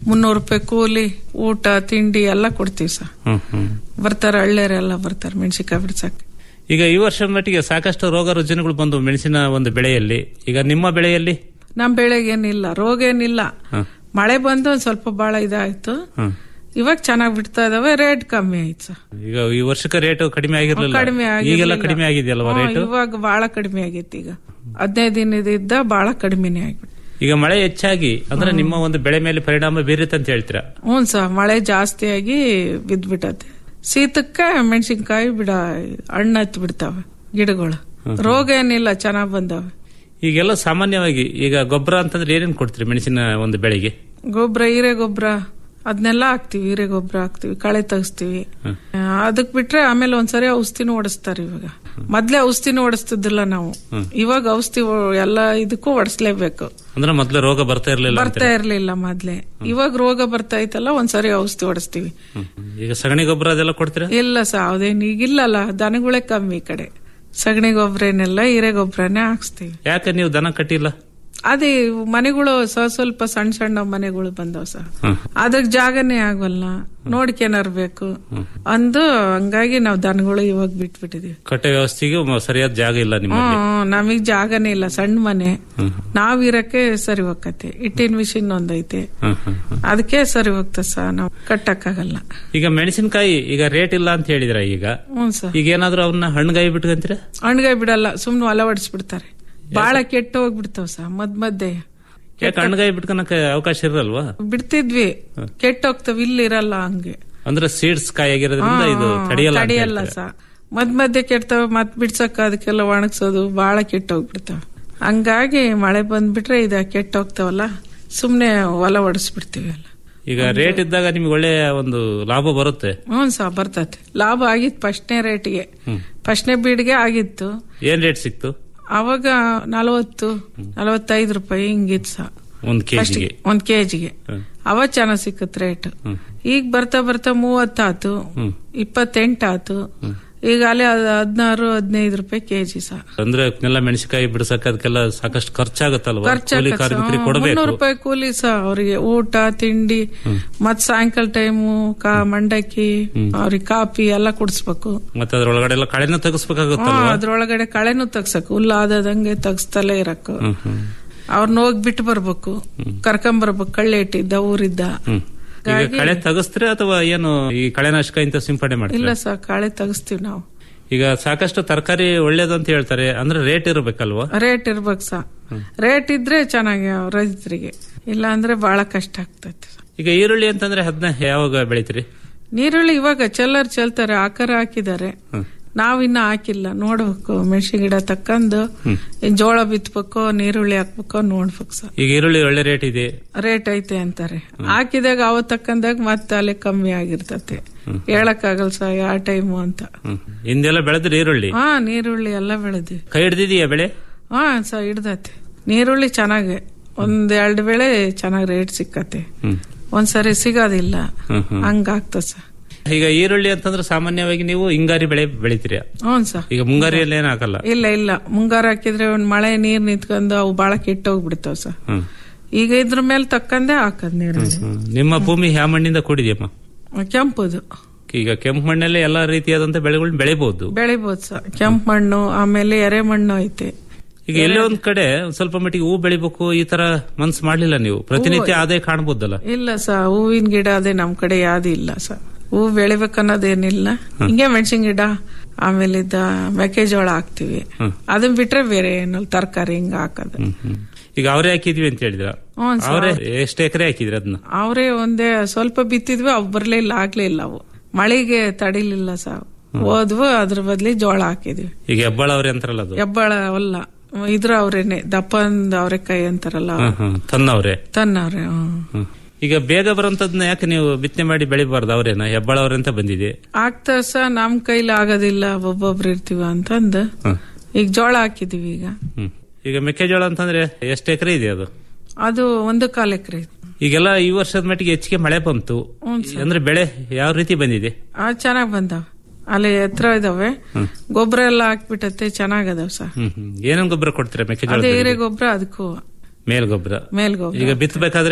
ಮುನ್ನೂರು ರೂಪಾಯಿ ಕೂಲಿ ಊಟ ತಿಂಡಿ ಎಲ್ಲ ಕೊಡ್ತೀವಿ ಸರ್ ಹ್ಮ್ ಹ್ಮ್ ಬರ್ತಾರೆ ಹಳ್ಳಿಯರೆಲ್ಲ ಬರ್ತಾರೆ ಮೆಣಸಿನ್ಕಾಯಿ ಬಿಡ್ಸಕ್ಕೆ ಈಗ ಈ ವರ್ಷದ ಮಟ್ಟಿಗೆ ಸಾಕಷ್ಟು ರೋಗ ರುಜಿನಗಳು ಬಂದು ಮೆಣಸಿನ ಒಂದು ಬೆಳೆಯಲ್ಲಿ ಈಗ ನಿಮ್ಮ ಬೆಳೆಯಲ್ಲಿ ನಮ್ ಬೆಳೆಗೆ ಏನಿಲ್ಲ ರೋಗ ಏನಿಲ್ಲ ಹ. ಮಳೆ ಬಂದು ಒಂದ್ ಸ್ವಲ್ಪ ಬಹಳ ಇದಾಯ್ತು ಹ. ಇವಾಗ ಚೆನ್ನಾಗ್ ಬಿಡ್ತಾ ಇದಾವೆ ರೇಟ್ ಕಮ್ಮಿ ಆಯ್ತು ಸರ್ ಈಗ ಈ ವರ್ಷಕ್ಕೆ ರೇಟ್ ಕಡಿಮೆ ಆಗಿರ್ಲಿಲ್ಲ ಕಡಿಮೆ ಈಗೆಲ್ಲ ಆಗಿರ್ಲಿಲ್ಲ. ಕಡಿಮೆ ಆಗಿದೆಯಲ್ವಾ ಹ್ಮ್, ರೇಟ್ ಇವಾಗ ಬಹಳ ಕಡಿಮೆ ಆಗೈತಿ ಈಗ ಹದಿನೈದು ದಿನದಿಂದ ಬಹಳ ಕಡಿಮೆನೆ ಆಗ್ಬಿಟ್ಟು ಈಗ ಮಳೆ ಹೆಚ್ಚಾಗಿ ಅಂದ್ರೆ ನಿಮ್ಮ ಒಂದು ಬೆಳೆ ಮೇಲೆ ಪರಿಣಾಮ ಬೀರುತ್ತೆ ಅಂತ ಹೇಳ್ತೀರಾ ಹ್ಞೂ ಸರ್ ಮಳೆ ಜಾಸ್ತಿ ಆಗಿ ಬಿದ್ದ್ಬಿಟ್ಟತೆ ಶೀತಕ್ಕೆ ಮೆಣಸಿನ್ಕಾಯಿ ಬಿಡ ಹಣ್ಣು ಹತ್ತಿ ಬಿಡ್ತಾವೆ ಗಿಡಗಳು ರೋಗ ಏನಿಲ್ಲ ಚೆನ್ನಾಗ್ ಬಂದಾವೆ ಈಗೆಲ್ಲ ಸಾಮಾನ್ಯವಾಗಿ ಈಗ ಗೊಬ್ಬರ ಅಂತಂದ್ರೆ ಏನೇನ್ ಕೊಡ್ತೀರಿ ಮೆಣಸಿನ ಒಂದು ಬೆಳೆಗೆ ಗೊಬ್ಬರ ಹೀರೆ ಗೊಬ್ಬರ ಅದನ್ನೆಲ್ಲ ಹಾಕ್ತಿವಿ ಹೀರೆ ಗೊಬ್ಬರ ಹಾಕ್ತಿವಿ ಕಳೆ ತೆಗಿಸ್ತೀವಿ ಅದಕ್ ಬಿಟ್ರೆ ಆಮೇಲೆ ಒಂದ್ಸರಿ ಔಷಧಿನೂ ಹೊಡಿಸ್ತಾರೆ ಇವಾಗ ಮೊದ್ಲೇ ಔಷಧಿನೂ ಹೊಡಿಸ್ತಿದ್ದಿಲ್ಲ ನಾವು ಇವಾಗ ಔಷಧಿ ಹೊ- ಎಲ್ಲ ಇದಕ್ಕೂ ಹೊಡಿಸ್ಲೇಬೇಕು ಅಂದ್ರೆ ಮೊದ್ಲು ರೋಗ ಬರ್ತಾ ಇರ್ಲಿಲ್ಲ ಬರ್ತಾ ಇರ್ಲಿಲ್ಲ ಮೊದ್ಲೇ ಇವಾಗ ರೋಗ ಬರ್ತಾ ಐತಲ್ಲ ಒಂದ್ಸರಿ ಔಷಧಿ ಹೊಡಿಸ್ತೀವಿ ಈಗ ಸಗಣಿ ಗೊಬ್ಬರ ಅದೆಲ್ಲ ಕೊಡ್ತೀರಾ ಇಲ್ಲ ಸಾ ಅದೇನ್ ಈಗಿಲ್ಲಲ್ಲ ದನಗಳೇ ಕಮ್ಮಿ ಈ ಕಡೆ ಸಗಣಿ ಗೊಬ್ಬರ ಏನೆಲ್ಲ ಹಿರೆ ಗೊಬ್ಬರನೇ ಹಾಕ್ಸ್ತೀವಿ ಯಾಕೆ ನೀವು ದನ ಕಟ್ಟಿಲ್ಲ ಅದೇ ಮನೆಗಳು ಸ್ವ ಸ್ವಲ್ಪ ಸಣ್ಣ ಸಣ್ಣ ಮನೆಗಳು ಬಂದವ ಸರ್ ಹ್ಮ್. ಅದಕ್ ಜಾಗನೇ ಆಗಲ್ಲ ನೋಡ್ಕೆನರ್ಬೇಕು ಅಂದು ಹಂಗಾಗಿ ನಾವ್ ದನಗಳು ಇವಾಗ ಬಿಟ್ಬಿಟ್ಟಿದೀವಿ ಕಟ್ಟೆ ವ್ಯವಸ್ಥೆಗೆ ಮ- ಸರಿಯಾದ ಜಾಗ ಇಲ್ಲ ನಿಮ್ಮಲ್ಲಿ ಹ್ಮ್ ನಮಗ್ ಜಾಗನೇ ಇಲ್ಲ ಸಣ್ಣ ಮನೆ ನಾವ್ ಇರಕ್ಕೆ ಸರಿ ಹೋಗತ್ತೆ ಇಟ್ಟಿನ ಮಿಷಿನ್ ಒಂದೈತೆ ಹ್ಮ್, ಹ್ಮ್, ಹ್ಮ್. ಅದಕ್ಕೆ ಸರಿ ಹೋಗ್ತದೆ ಸರ್ ನಾವು ಕಟ್ಟಕ್ಕಾಗಲ್ಲ ಈಗ ಮೆಣಸಿನಕಾಯಿ ಈಗ ರೇಟ್ ಇಲ್ಲ ಅಂತ ಹೇಳಿದ್ರ ಈಗ ಹ್ಞೂ ಸರ್ ಈಗ ಏನಾದ್ರೂ ಅವನ್ನ ಹಣ್ಣುಗಾಯಿ ಬಿಟ್ಕಂತೀರಾ ಹಣ್ಗಾಯಿ ಬಿಡಲ್ಲ ಸುಮ್ನೆ ಹೊಲ ಹೊಡಿಸ್ಬಿಡ್ತಾರೆ ಬಾಳ ಕೆಟ್ಟ ಹೋಗ್ಬಿಡ್ತಾವ ಸರ್ ಮದ್ ಮಧ್ಯೆ ಯಾಕೆ ಹಣ್ಣುಗಾಯಿ ಬಿಟ್ಕೊಳಕ್ಕೆ ಅವಕಾಶ ಇರಲ್ವಾ ಬಿಡ್ತಿದ್ವಿ ಕೆಟ್ಟ ಹೋಗ್ತಾವ ಇಲ್ಲಿ ಇರಲ್ಲ ಹಂಗೆ ಅಂದ್ರೆ ಸೀಡ್ಸ್ ಕಾಯಿ ಆಗಿರೋದ್ರಿಂದ ಇದು ಹಾ, ತಡೆಯಲ್ಲ ಅಂತ ತಡೆಯಲ್ಲ ಹೇಳ್ತೀರಾ. ಸಾ ಮದ್ ಮಧ್ಯೆ ಕೆಡ್ತಾವ ಮತ್ ಬಿಡ್ಸಕ್ಕ ಅದಕ್ಕೆಲ್ಲ ಒಣಗ್ಸೋದು ಬಾಳ ಕೆಟ್ಟ ಹೋಗ್ಬಿಡ್ತಾವ ಹಂಗಾಗಿ ಮಳೆ ಬಂದ್ಬಿಟ್ರೆ ಇದ ಕೆಟ್ಟ ಹೋಗ್ತಾವಲ್ಲ ಸುಮ್ನೆ ಹೊಲ ಹೊಡಿಸ್ಬಿಡ್ತೀವಿ ಎಲ್ಲ ಈಗ ರೇಟ್ ಇದ್ದಾಗ ನಿಮ್ಗೆ ಒಳ್ಳೆ ಒಂದು ಲಾಭ ಬರುತ್ತೆ ಹ್ಞೂ ಸಾ ಬರ್ತತೆ ಲಾಭ ಆಗಿತ್ತು ಫಸ್ಟ್ನೇ ರೇಟ್ಗೆ ಫಸ್ಟ್ನೇ ಬೀಡ್ಗೆ ಆಗಿತ್ತು ಏನ್ ರೇಟ್ ಸಿಕ್ತು ಅವಾಗ ನಲವತ್ತು ನಲವತ್ತೈದು ರೂಪಾಯಿ ಹಿಂಗಿತ್ತು ಸಾ ಒಂದ್ ಕೆಜಿಗೆ ಒಂದ್ ಕೆಜಿಗೆ ಅವ ಚೆನ್ನಾಗ್ ಸಿಕ್ಕತ್ ರೇಟ್ ಈಗ ಬರ್ತಾ ಬರ್ತಾ ಮೂವತ್ತಾತು ಇಪ್ಪತ್ತೆಂಟಾತು ಈಗ ಅಲ್ಲೇ ಹದಿನಾರು ಹದಿನೈದು ರೂಪಾಯಿ ಕೆಜಿ ಸಾ ಅಂದ್ರೆ ಎಲ್ಲ ಮೆಣಸಿನಕಾಯಿ ಬಿಡ್ಸಕ್ ಅದಕ್ಕೆಲ್ಲ ಸಾಕಷ್ಟು ಖರ್ಚಾಗತ್ತಲ್ವಾ ಕೂಲಿ ಕಾರ್ಮಿಕರಿಗೆ ಮುನ್ನೂರು ಕೊಡಬೇಕು ರೂಪಾಯಿ ಕೂಲಿ ಸಹ ಅವರಿಗೆ ಊಟ ತಿಂಡಿ ಮತ್ ಸಾಯಂಕಾಲ ಟೈಮು ಕಾ ಮಂಡಕ್ಕಿ ಅವ್ರಿಗೆ ಕಾಫಿ ಎಲ್ಲ ಕುಡಿಸ್ಬೇಕು ಮತ್ತೆ ಅದ್ರೊಳಗಡೆ ಎಲ್ಲ ಕಳೆನ ಹ್ಮ್, ತೆಗಿಸ್ಬೇಕಾಗುತ್ತಲ್ವಾ ಅದ್ರೊಳಗಡೆ ಕಳೆನೂ ತಗ್ಸಕ್ ಹುಲ್ಲು ಆದದಂಗೆ ತಗ್ಸ್ತಲೇ ಇರಕ್ಕು ಹ್ಮ್ ಹ್ಮ್ ಅವ್ರನ್ನ ಹೋಗಿ ಬಿಟ್ಟು ಬರ್ಬೇಕು ಕರ್ಕೊಂಬರ್ಬೇಕು ಕಳ್ಳೆ ಇಟ್ಟಿದ್ದ ಊರಿದ್ದ ಹ್ಮ್ ಈಗ ಕಳೆ ತೆಗಿಸ್ತೀರಾ ಅಥವಾ ಏನು ಈ ಕಳೆನಾಶಕ ಇಂತ ಸಿಂಪಡಣೆ ಇಲ್ಲ ಮಾಡ್ತೀರಾ ಸರ್ ಕಾಳೆ ತೆಗಿಸ್ತೀವಿ ನಾವು ಈಗ ಸಾಕಷ್ಟು ತರಕಾರಿ ಒಳ್ಳೇದು ಅಂತ ಹೇಳ್ತಾರೆ ಅಂದ್ರೆ ರೇಟ್ ಇರಬೇಕಲ್ವಾ ರೇಟ್ ಇರ್ಬೇಕು ಸಾ ರೇಟ್ ಇದ್ರೆ ಚೆನ್ನಾಗಿ ರೈತರಿಗೆ ಇಲ್ಲ ಅಂದ್ರೆ ಬಹಳ ಕಷ್ಟ ಆಗ್ತೈತೆ ಈಗ ಈರುಳ್ಳಿ ಅಂತಂದ್ರೆ ಅದನ್ನ ಯಾವಾಗ ಬೆಳಿತೀರಿ ನೀರುಳ್ಳಿ ಇವಾಗ ಚೆಲ್ಲರ್ ಚೆಲ್ತಾರೆ ಆಕಾರ ಹಾಕಿದ್ದಾರೆ ನಾವಿನ್ನ ಹಾಕಿಲ್ಲ ನೋಡ್ಬೇಕು ಮೆಣಸಿನ ಗಿಡ ತಕ್ಕಂದು ಏನ್ ಜೋಳ ಬಿತ್ಬೇಕೋ ನೀರುಳ್ಳಿ ಹಾಕ್ಬೇಕೋ ನೋಡ್ಬೇಕು ಸರ್ ಈಗ ಈರುಳ್ಳಿ ಒಳ್ಳೆ ರೇಟ್ ಇದೆ ರೇಟ್ ಐತೆ ಅಂತಾರೆ ಹಾಕಿದಾಗ ಅವ ತಕ್ಕಂದಾಗ ಮತ್ತೆ ಅಲ್ಲಿ ಕಮ್ಮಿ ಆಗಿರ್ತತೆ ಹೇಳಕ್ ಆಗಲ್ಲ ಸರ್ ಯಾವ ಟೈಮು ಅಂತ ಹ್ಮ್. ಹಿಂದೆಲ್ಲ ಬೆಳೆದ್ರಿ ಈರುಳ್ಳಿ ಹಾ ನೀರುಳ್ಳಿ ಎಲ್ಲ ಬೆಳೆದಿ ಕೈ ಹಿಡ್ದಿದೀಯಾ ಬೆಳೆ ಹಾ ಸ ಹಿಡ್ದತೆ ನೀರುಳ್ಳಿ ಚೆನ್ನಾಗೆ ಒಂದ್ ಎರಡು ಬೆಳೆ ಚೆನ್ನಾಗ್ ರೇಟ್ ಸಿಕ್ಕತ್ತೆ ಹ್ಮ್. ಒಂದ್ಸರಿ ಸಿಗೋದಿಲ್ಲ ಹ್ಮ್, ಹ್ಮ್. ಹಂಗಾಗ್ತದೆ ಸರ್ ಈಗ ಈರುಳ್ಳಿ ಅಂತಂದ್ರೆ ಸಾಮಾನ್ಯವಾಗಿ ನೀವು ಹಿಂಗಾರಿ ಬೆಳೆ ಬೆಳಿತೀರಿ ಹ್ಞೂ ಸರ್ ಈಗ ಮುಂಗಾರಿಯಲ್ಲಿ ಏನ್ ಹಾಕಲ್ಲ ಇಲ್ಲ ಇಲ್ಲ ಮುಂಗಾರು ಹಾಕಿದ್ರೆ ಒಂದ್ ಮಳೆ ನೀರ್ ನಿಂತ್ಕೊಂಡು ಅವು ಬಾಳ ಕೆಟ್ಟೋಗ್ಬಿಡ್ತಾವ ಸರ್ ಹ್ಮ್. ಈಗ ಇದ್ರ ಮೇಲೆ ತಕ್ಕಂದೇ ಹಾಕದ್ ನೀರುಳ್ಳಿ ಹ್ಮ್. ನಿಮ್ಮ ಭೂಮಿ ಯಾವ ಮಣ್ಣಿಂದ ಕೂಡಿದೆಯಮ್ಮ ಕೆಂಪುದು ಈಗ ಕೆಂಪು ಮಣ್ಣಲ್ಲಿ ಎಲ್ಲಾ ರೀತಿಯಾದಂತ ಬೆಳೆಗಳನ್ನ ಬೆಳಿಬಹುದು ಬೆಳಿಬೋದು ಸರ್ ಕೆಂಪು ಮಣ್ಣು ಆಮೇಲೆ ಎರೆ ಮಣ್ಣು ಐತೆ ಈಗ ಎಲ್ಲೇ ಒಂದ್ ಕಡೆ ಒಂದ್ ಸ್ವಲ್ಪ ಮಟ್ಟಿಗೆ ಹೂ ಬೆಳಿಬೇಕು ಈ ತರ ಮನ್ಸ್ ಮಾಡ್ಲಿಲ್ಲ ನೀವು ಪ್ರತಿನಿತ್ಯ ಆದಾಯ ಕಾಣಬಹುದಲ್ಲ ಇಲ್ಲ ಸರ್ ಹೂವಿನ ಗಿಡ ಅದೇ ನಮ್ ಕಡೆ ಯಾವ್ದು ಇಲ್ಲ ಸರ್ ಹೂ ಬೆಳಿಬೇಕನ್ನೋದೇನಿಲ್ಲ ಹಿಂಗೆ ಮೆಣಸಿನ ಗಿಡ ಆಮೇಲೆ ಇದ್ದ ಮೆಕ್ಕೆಜೋಳ ಹಾಕ್ತಿವಿ ಅದನ್ ಬಿಟ್ರೆ ಬೇರೆ ಏನು ತರಕಾರಿ ಹಿಂಗ ಹಾಕೋದು ಈಗ ಅವರೇ ಹಾಕಿದ್ವಿ ಅಂತ ಹೇಳಿದ್ರ ಹ್ಞೂ ಸರ್. ಅವರೇ ಎಷ್ಟು ಎಕರೆ ಹಾಕಿದ್ರಿ ಅದನ್ನ ಅವರೇ ಒಂದೇ ಸ್ವಲ್ಪ ಬಿತ್ತಿದ್ವಿ ಅವು ಬರ್ಲಿಲ್ಲ ಆಗ್ಲಿಲ್ಲ ಅವು ಮಳೆಗೆ ತಡಿಲಿಲ್ಲ ಸರ್ ಹೋದ್ವು ಅದ್ರ ಬದ್ಲಿ ಜೋಳ ಹಾಕಿದ್ವಿ ಈಗ ಹೆಬ್ಬಾಳ ಅವ್ರೆ ಅಂತಾರಲ್ಲ ಅದು ಹೆಬ್ಬಾಳ ಅಲ್ಲ ಇದ್ರ ಅವ್ರೇನೆ ದಪ್ಪಂದ್ ಅವರೆಕಾಯಿ ಅಂತಾರಲ್ಲ ಹ್ಮ್, ಹ್ಮ್. ತನ್ನವ್ರೆ ತನ್ನವ್ರೆ ಹ್ಮ್ ಹ್ಮ್. ಈಗ ಬೇಗ ಬರೋಂಥದ್ನ ಯಾಕೆ ನೀವು ಬಿತ್ತನೆ ಮಾಡಿ ಬೆಳಿಬಾರ್ದು ಅವ್ರೇನ ಹೆಬ್ಬಾಳ ಅವ್ರೆ ಅಂತ ಬಂದಿದೆ ಆಗ್ತಾ ಸಹ ನಮ್ ಕೈಲಿ ಆಗೋದಿಲ್ಲ ಒಬ್ಬೊಬ್ರು ಇರ್ತೀವ ಅಂತಂದು ಹ್ಮ್. ಈಗ ಜೋಳ ಹಾಕಿದೀವಿ ಈಗ ಹ್ಮ್. ಈಗ ಮೆಕ್ಕೆಜೋಳ ಅಂತಂದ್ರೆ ಎಷ್ಟು ಎಕರೆ ಇದೆ ಅದು ಅದು ಒಂದು ಕಾಲ ಎಕರೆ ಈಗೆಲ್ಲ ಈ ವರ್ಷದ ಮಟ್ಟಿಗೆ ಹೆಚ್ಚಿಗೆ ಮಳೆ ಬಂತು ಅಂದ್ರೆ ಬೆಳೆ ಯಾವ ರೀತಿ ಬಂದಿದೆ ಆ ಚೆನ್ನಾಗ್ ಬಂದಾವ ಅಲ್ಲಿ ಎತ್ತರ ಇದಾವೆ ಗೊಬ್ಬರ ಎಲ್ಲ ಹಾಕ್ಬಿಟ್ಟತ್ತೆ ಚೆನ್ನಾಗದಾವ್ ಸರ್ ಹ್ಮ್ ಹ್ಮ್. ಏನೇನ್ ಗೊಬ್ಬರ ಕೊಡ್ತೀರಾ ಮೆಕ್ಕೆಜೋಳ ಅದೇ ಹಿರೇ ಗೊಬ್ಬರ ಅದಕ್ಕೂ ಮೇಲ್ ಗೊಬ್ಬರ ಮೇಲ್ ಗೊಬ್ಬರ ಈಗ ಬಿತ್ತಬೇಕಾದ್ರೆ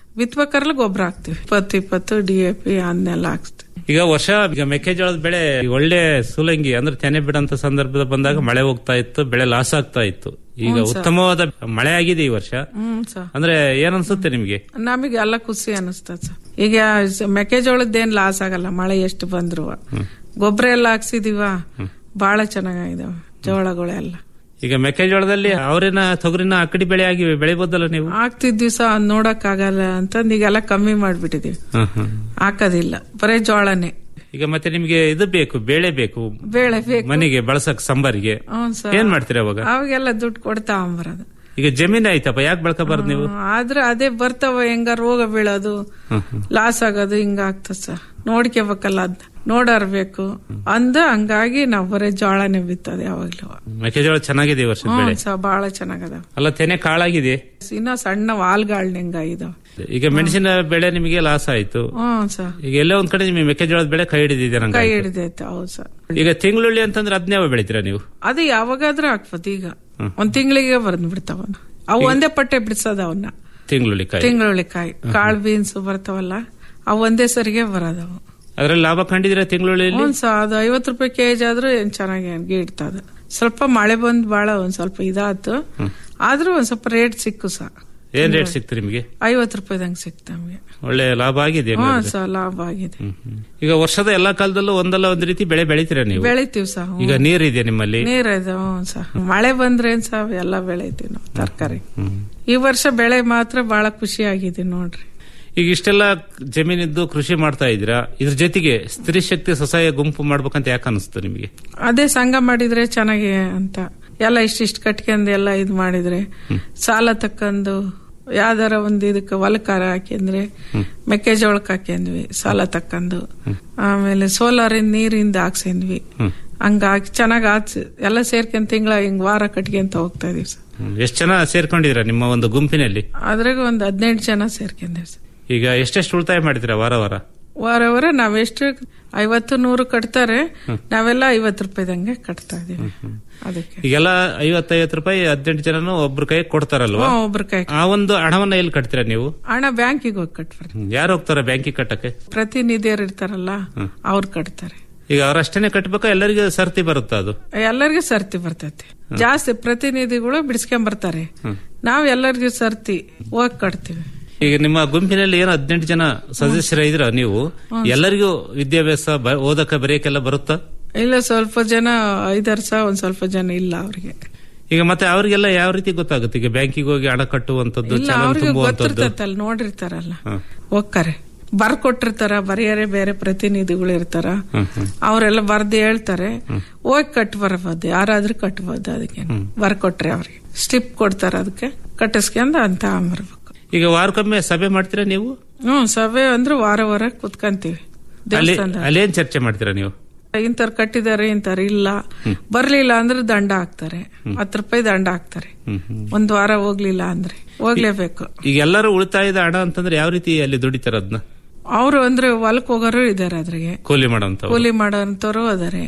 ಬಿತ್ಬೇಕಾರ್ಲೆ ಗೊಬ್ಬರ ಹಾಕ್ತಿವಿ ಇಪ್ಪತ್ತು ಇಪ್ಪತ್ತು ಡಿ ಎ ಪಿ ಅದನ್ನೆಲ್ಲ ಹಾಕ್ತಿವಿ ಈಗ ವರ್ಷ ಈಗ ಮೆಕ್ಕೆಜೋಳದ ಬೆಳೆ ಒಳ್ಳೆ ಸೂಲಂಗಿ ಅಂದ್ರೆ ತೆನೆ ಬಿಡಂತ ಸಂದರ್ಭದ ಬಂದಾಗ ಮಳೆ ಹೋಗ್ತಾ ಇತ್ತು ಬೆಳೆ ಲಾಸ್ ಆಗ್ತಾ ಇತ್ತು ಈಗ ಹ್ಞೂ ಸರ್. ಉತ್ತಮವಾದ ಮಳೆ ಆಗಿದೆ ಈ ವರ್ಷ ಹ್ಮ್ ಸರ್ ಅಂದ್ರೆ ಏನ್ ಅನ್ಸುತ್ತೆ ನಿಮ್ಗೆ ನಮಗೆ ಎಲ್ಲ ಖುಷಿ ಅನಿಸ್ತದ ಸರ್ ಈಗ ಸ- ಮೆಕ್ಕೆಜೋಳದ್ದೇನ್ ಲಾಸ್ ಆಗಲ್ಲ ಮಳೆ ಎಷ್ಟು ಬಂದ್ರು ಗೊಬ್ಬರ ಎಲ್ಲ ಹಾಕ್ಸಿದೀವ ಬಹಳ ಚೆನ್ನಾಗಿದಾವ ಜೋಳಗಳೆಲ್ಲ ಈಗ ಮೆಕ್ಕೆಜೋಳದಲ್ಲಿ ಅವರಿನ ತೊಗರಿನ ಅಕ್ಕಡಿ ಬೆಳೆ ಆಗಿ ಬೆಳಿಬೋದಲ್ಲ ನೀವು ಹಾಕ್ತಿದ್ವಿ ಸಹ ನೋಡಕ್ ಆಗಲ್ಲ ಅಂತಂದ್ ಈಗೆಲ್ಲ ಕಮ್ಮಿ ಮಾಡ್ಬಿಟ್ಟಿದೀವಿ ಹ್ಮ್, ಹ್ಮ್. ಹಾಕೋದಿಲ್ಲ ಬರೇ ಜೋಳನೇ ಈಗ ಮತ್ತೆ ನಿಮ್ಗೆ ಇದು ಬೇಕು ಬೇಳೆ ಬೇಕು ಬೇಳೆ ಬೇಕು ಮನೆಗೆ ಬಳಸಕ್ ಸಂಬಾರಿಗೆ ಹ್ಮ್ ಸರ್ ಏನ್ ಮಾಡ್ತೀರಾ ಅವಾಗ ಅವಾಗೆಲ್ಲ ದುಡ್ಡು ಕೊಡ್ತಾ ಅಂಬರೋದು ಈಗ ಜಮೀನ್ ಆಯ್ತಪ್ಪ ಯಾಕೆ ಬೆಳ್ಕೊಬಾರ್ದು ನೀವು ಆದ್ರೆ ಅದೇ ಬರ್ತಾವ ಹೆಂಗ ರೋಗ ಬೀಳೋದು ಹ್ಮ್, ಹ್ಮ್. ಲಾಸ್ ಆಗೋದು ಹಿಂಗ ಆಗ್ತದ ಸರ್ ನೋಡ್ಕೋಬೇಕಲ್ಲ ಅದ್ ನೋಡಾರ್ಬೇಕು ಅಂದ ಹಂಗಾಗಿ ನಾವ್ ಬರೇ ಜೋಳನೇ ಬಿತ್ತದ ಯಾವಾಗ್ಲೂ ಮೆಕ್ಕೆಜೋಳ ಚೆನ್ನಾಗಿದೆ ಈ ವರ್ಷದ ಬೆಳೆ ಹ್ಮ್ ಸರ್ ಬಹಳ ಚೆನ್ನಾಗದಾವ ಅಲ್ಲ ತೆನೆ ಕಾಳಾಗಿದೆ ಇನ್ನ ಸಣ್ಣ ವಾಲ್ಗಾಳ್ ಹೆಂಗ ಇದಾವ ಈಗ ಮೆಣಸಿನ ಬೆಳೆ ನಿಮಗೆ ಲಾಸ್ ಆಯ್ತು ಹ್ಮ್ ಸರ್ ಈಗ ಎಲ್ಲೋ ಒಂದ್ ಕಡೆ ನಿಮಗೆ ಮೆಕ್ಕೆಜೋಳದ ಬೆಳೆ ಕೈ ಹಿಡಿದಿದೆ ನಂಗೆ ಕೈ ಆಯ್ತು. ಹಿಡಿದೈತೆ ಹೌದು ಸರ್ ಈಗ ತಿಂಗ್ಳುಳ್ಳಿ ಅಂತಂದ್ರೆ ಅದನ್ನೇ ಬೆಳಿತೀರಾ ನೀವು ಅದು ಯಾವಾಗಾದ್ರೂ ಹಾಕ್ಬೋದು ಈಗ ಒಂದ್ ತಿಂಗಳಿಗೆ ಬರ್ದ್ ಬಿಡ್ತಾವ ಅವು ಒಂದೇ ಪಟ್ಟೆ ಬಿಡ್ಸೋದ ಅವನ್ನ ತಿಂಗ್ಳುಳ್ಳಿ ಕಾಯಿ ತಿಂಗಳ ಕಾಯಿ ಕಾಳು ಬೀನ್ಸ್ ಬರ್ತಾವಲ್ಲ ಅವು ಒಂದೇ ಸರಿಗೆ ಬರೋದವು ಅದ್ರಲ್ಲಿ ಲಾಭ ಕಂಡಿದ್ದೀರಾ ತಿಂಗ್ಳುಳ್ಳಿಯಲ್ಲಿ ಒಂದ್ ಸಾ ಅದು ಐವತ್ತು ರೂಪಾಯಿ ಕೆಜಿ ಆದ್ರೂ ಏನ್ ಚೆನ್ನಾಗಿ ಗೀಡ್ತದ ಸ್ವಲ್ಪ ಮಳೆ ಬಂದ್ ಬಾಳ ಒಂದ್ ಸ್ವಲ್ಪ ಇದಾತು ಆದ್ರೂ ಒಂದ್ ಸ್ವಲ್ಪ ರೇಟ್ ಸಿಕ್ಕು ಸಾ ಏನ್ ರೇಟ್ ಸಿಕ್ತು ನಿಮ್ಗೆ ಐವತ್ತು ರೂಪಾಯಿದಂಗ್ ಸಿಕ್ತ ನಮ್ಗೆ ಒಳ್ಳೆ ಲಾಭ ಆಗಿದೆ ಹ್ಮ್ ಹಂಗಾದ್ರೆ. ಸಾ ಲಾಭ ಆಗಿದೆ ಈಗ ವರ್ಷದ ಎಲ್ಲಾ ಕಾಲದಲ್ಲೂ ಒಂದಲ್ಲ ಒಂದ್ ರೀತಿ ಬೆಳೆ ಬೆಳಿತೀರಾ ನೀವು ಬೆಳಿತೀವಿ ಸಾ ಹ್ಮ್. ಈಗ ನೀರಿದೆ ನಿಮ್ಮಲ್ಲಿ ನೀರ್ ಇದೆ ಹ್ಮ್ ಸಾ ಮಳೆ ಬಂದ್ರೆ ಏನ್ ಸಾ ಎಲ್ಲ ಬೆಳಿತೀವಿ ನಾವು ತರಕಾರಿ ಈ ವರ್ಷ ಬೆಳೆ ಮಾತ್ರ ಬಹಳ ಖುಷಿ ಆಗಿದೆ ನೋಡ್ರಿ ಈಗ ಇಷ್ಟೆಲ್ಲ ಜಮೀನಿದ್ದು ಕೃಷಿ ಮಾಡ್ತಾ ಇದ್ದೀರಾ ಇದ್ರ ಜೊತೆಗೆ ಸ್ತ್ರೀ ಶಕ್ತಿ ಸ್ವಸಹಾಯ ಗುಂಪು ಮಾಡ್ಬೇಕಂತ ಯಾಕೆ ಅನಿಸ್ತು ನಿಮಗೆ ಅದೇ ಸಂಘ ಮಾಡಿದ್ರೆ ಚೆನ್ನಾಗಿ ಅಂತ ಎಲ್ಲ ಇಷ್ಟಿಷ್ಟು ಕಟ್ಕೊಂಡು ಎಲ್ಲ ಇದ್ ಮಾಡಿದ್ರೆ ಸಾಲ ತಕ್ಕಂದು ಯಾವ್ದಾರ ಒಂದ್ ಇದಕ್ಕೆ ಹೊಲಕಾರ ಹಾಕಿದ್ರೆ ಮೆಕ್ಕೆಜೋಳಕ್ಕೆ ಹಾಕ್ಯಂದ್ವಿ ಸಾಲ ತಕ್ಕಂದು ಆಮೇಲೆ ಸೋಲಾರ್ ನೀರಿಂದ ಹಾಕ್ಸಿದ್ವಿ ಹಂಗಾಗಿ ಚೆನ್ನಾಗ್ ಆಚ್ ಎಲ್ಲ ಸೇರ್ಕೊಂಡ್ ತಿಂಗಳ ಹಿಂಗ್ ವಾರ ಕಟ್ಕೊಂತ ಹೋಗ್ತಾ ಇದೀವಿ ಸರ್ ಎಷ್ಟು ಜನ ಸೇರ್ಕೊಂಡಿದ್ದೀರಾ ನಿಮ್ಮ ಒಂದು ಗುಂಪಿನಲ್ಲಿ ಅದ್ರಾಗ ಒಂದ್ ಹದಿನೆಂಟು ಜನ ಸೇರ್ಕೊಂಡೇವಿ ಸರ್ ಈಗ ಎಷ್ಟೆಷ್ಟು ಉಳಿತಾಯ ಮಾಡ್ತೀರಾ ವಾರ ವಾರ ವಾರ ವಾರ ನಾವೆಷ್ಟು ಐವತ್ತು ನೂರು ಕಟ್ತಾರೆ ನಾವೆಲ್ಲ ಐವತ್ತು ರೂಪಾಯಿದಂಗೆ ಕಟ್ತಾ ಇದೀವಿ ಅದಕ್ಕೆ ಈಗೆಲ್ಲ ಐವತ್ತೈವತ್ತು ರೂಪಾಯಿ ಹದಿನೆಂಟು ಜನನು ಒಬ್ರ ಕೈ ಕೊಡ್ತಾರಲ್ವಾ ಹ್ಮ್, ಒಬ್ರ ಕೈ ಆ ಒಂದು ಹಣವನ್ನ ಎಲ್ಲಿ ಕಟ್ತೀರಾ ನೀವು ಹಣ ಬ್ಯಾಂಕಿಗೆ ಹೋಗಿ ಕಟ್ಬಾರ್ದು ಹ್ಮ್. ಯಾರು ಹೋಗ್ತಾರ ಬ್ಯಾಂಕಿಗೆ ಕಟ್ಟಕ್ಕೆ ಪ್ರತಿನಿಧಿಯರು ಇರ್ತಾರಲ್ಲ ಅವ್ರು ಕಟ್ತಾರೆ ಈಗ ಅವ್ರಷ್ಟೇನೆ ಕಟ್ಬೇಕಾ ಎಲ್ಲರಿಗೂ ಸರ್ತಿ ಬರುತ್ತಾ ಅದು ಎಲ್ಲರಿಗೂ ಸರ್ತಿ ಬರ್ತೈತಿ ಜಾಸ್ತಿ ಪ್ರತಿನಿಧಿಗಳು ಬಿಡಿಸ್ಕೊಂಡ್ ಬರ್ತಾರೆ ನಾವ್ ಎಲ್ಲರಿಗೂ ಸರ್ತಿ ಹೋಗಿ ಕಟ್ತೀವಿ ಈಗ ನಿಮ್ಮ ಗುಂಪಿನಲ್ಲಿ ಏನು ಹದಿನೆಂಟು ಜನ ಸದಸ್ಯರ ಇದ್ರ ನೀವು ಎಲ್ಲರಿಗೂ ವಿದ್ಯಾಭ್ಯಾಸ ಬ- ಓದಕ್ಕೆ ಬರೆಯಕ್ಕೆಲ್ಲ ಬರುತ್ತಾ ಇಲ್ಲ ಸ್ವಲ್ಪ ಜನ ಐದಾರು ಸಹ ಒಂದ್ ಸ್ವಲ್ಪ ಜನ ಇಲ್ಲ ಅವ್ರಿಗೆ ಈಗ ಮತ್ತೆ ಅವರಿಗೆಲ್ಲ ಯಾವ ರೀತಿ ಗೊತ್ತಾಗುತ್ತೆ ಈಗ ಬ್ಯಾಂಕಿಗೆ ಹೋಗಿ ಹಣ ಕಟ್ಟುವಂತದ್ದು ಇಲ್ಲ ಚಲನ್ ಅವ್ರಿಗೆ ತುಂಬುವಂತದ್ದು ಗೊತ್ತಿರ್ತೈತಲ್ಲ ನೋಡಿರ್ತಾರಲ್ಲ ಹೋಗ್ತಾರೆ ಬರ್ಕೊಟ್ಟಿರ್ತಾರ ಬರೆಯರೆ ಬೇರೆ ಪ್ರತಿನಿಧಿಗಳು ಇರ್ತಾರ ಅವರೆಲ್ಲ ಬರ್ದು ಹೇಳ್ತಾರೆ ಹೋಗಿ ಕಟ್ ಬರಬಹುದು ಯಾರಾದ್ರೂ ಕಟ್ಬೋದು ಅದಕ್ಕೆ ಬರ್ಕೊಟ್ರೆ ಅವ್ರಿಗೆ ಸ್ಟಿಪ್ ಕೊಡ್ತಾರ ಅದಕ್ಕೆ ಕಟ್ಟಿಸ್ಕೊಂಡ್ ಅಂತ ಬರ್ಬೇಕು ಈಗ ವಾರಕ್ಕೊಮ್ಮೆ ಸಭೆ ಮಾಡ್ತೀರಾ ನೀವು ಹ್ಮ್ ಸಭೆ ಅಂದ್ರೆ ವಾರ ವಾರ ಕುತ್ಕಂತೀವಿ ಅಲ್ಲಿ ದೇವಸ್ಥಾನದ ಅಲ್ಲೇನ್ ಚರ್ಚೆ ಮಾಡ್ತೀರಾ ನೀವು ಇಂಥವ್ರು ಕಟ್ಟಿದ್ದಾರೆ ಇಂಥವ್ರು ಇಲ್ಲ ಬರ್ಲಿಲ್ಲ ಅಂದ್ರೆ ದಂಡ ಹಾಕ್ತಾರೆ ಹತ್ತು ರೂಪಾಯಿ ದಂಡ ಹಾಕ್ತಾರೆ ಒಂದ್ ವಾರ ಹೋಗ್ಲಿಲ್ಲ ಅಂದ್ರೆ ಹೋಗ್ಲೇಬೇಕು ಈಗ ಎಲ್ಲರೂ ಉಳಿತಾಯದ ಹಣ ಅಂತಂದ್ರೆ ಯಾವ ರೀತಿ ಅಲ್ಲಿ ದುಡಿತಾರ ಅದನ್ನ ಅವರು ಅಂದ್ರೆ ಹೊಲಕ್ ಹೋಗೋರು ಇದಾರೆ ಅದ್ರಾಗೆ ಕೂಲಿ ಮಾಡೋಂತ ಕೂಲಿ ಮಾಡೋಂಥವ್ರು ಅದಾರೆ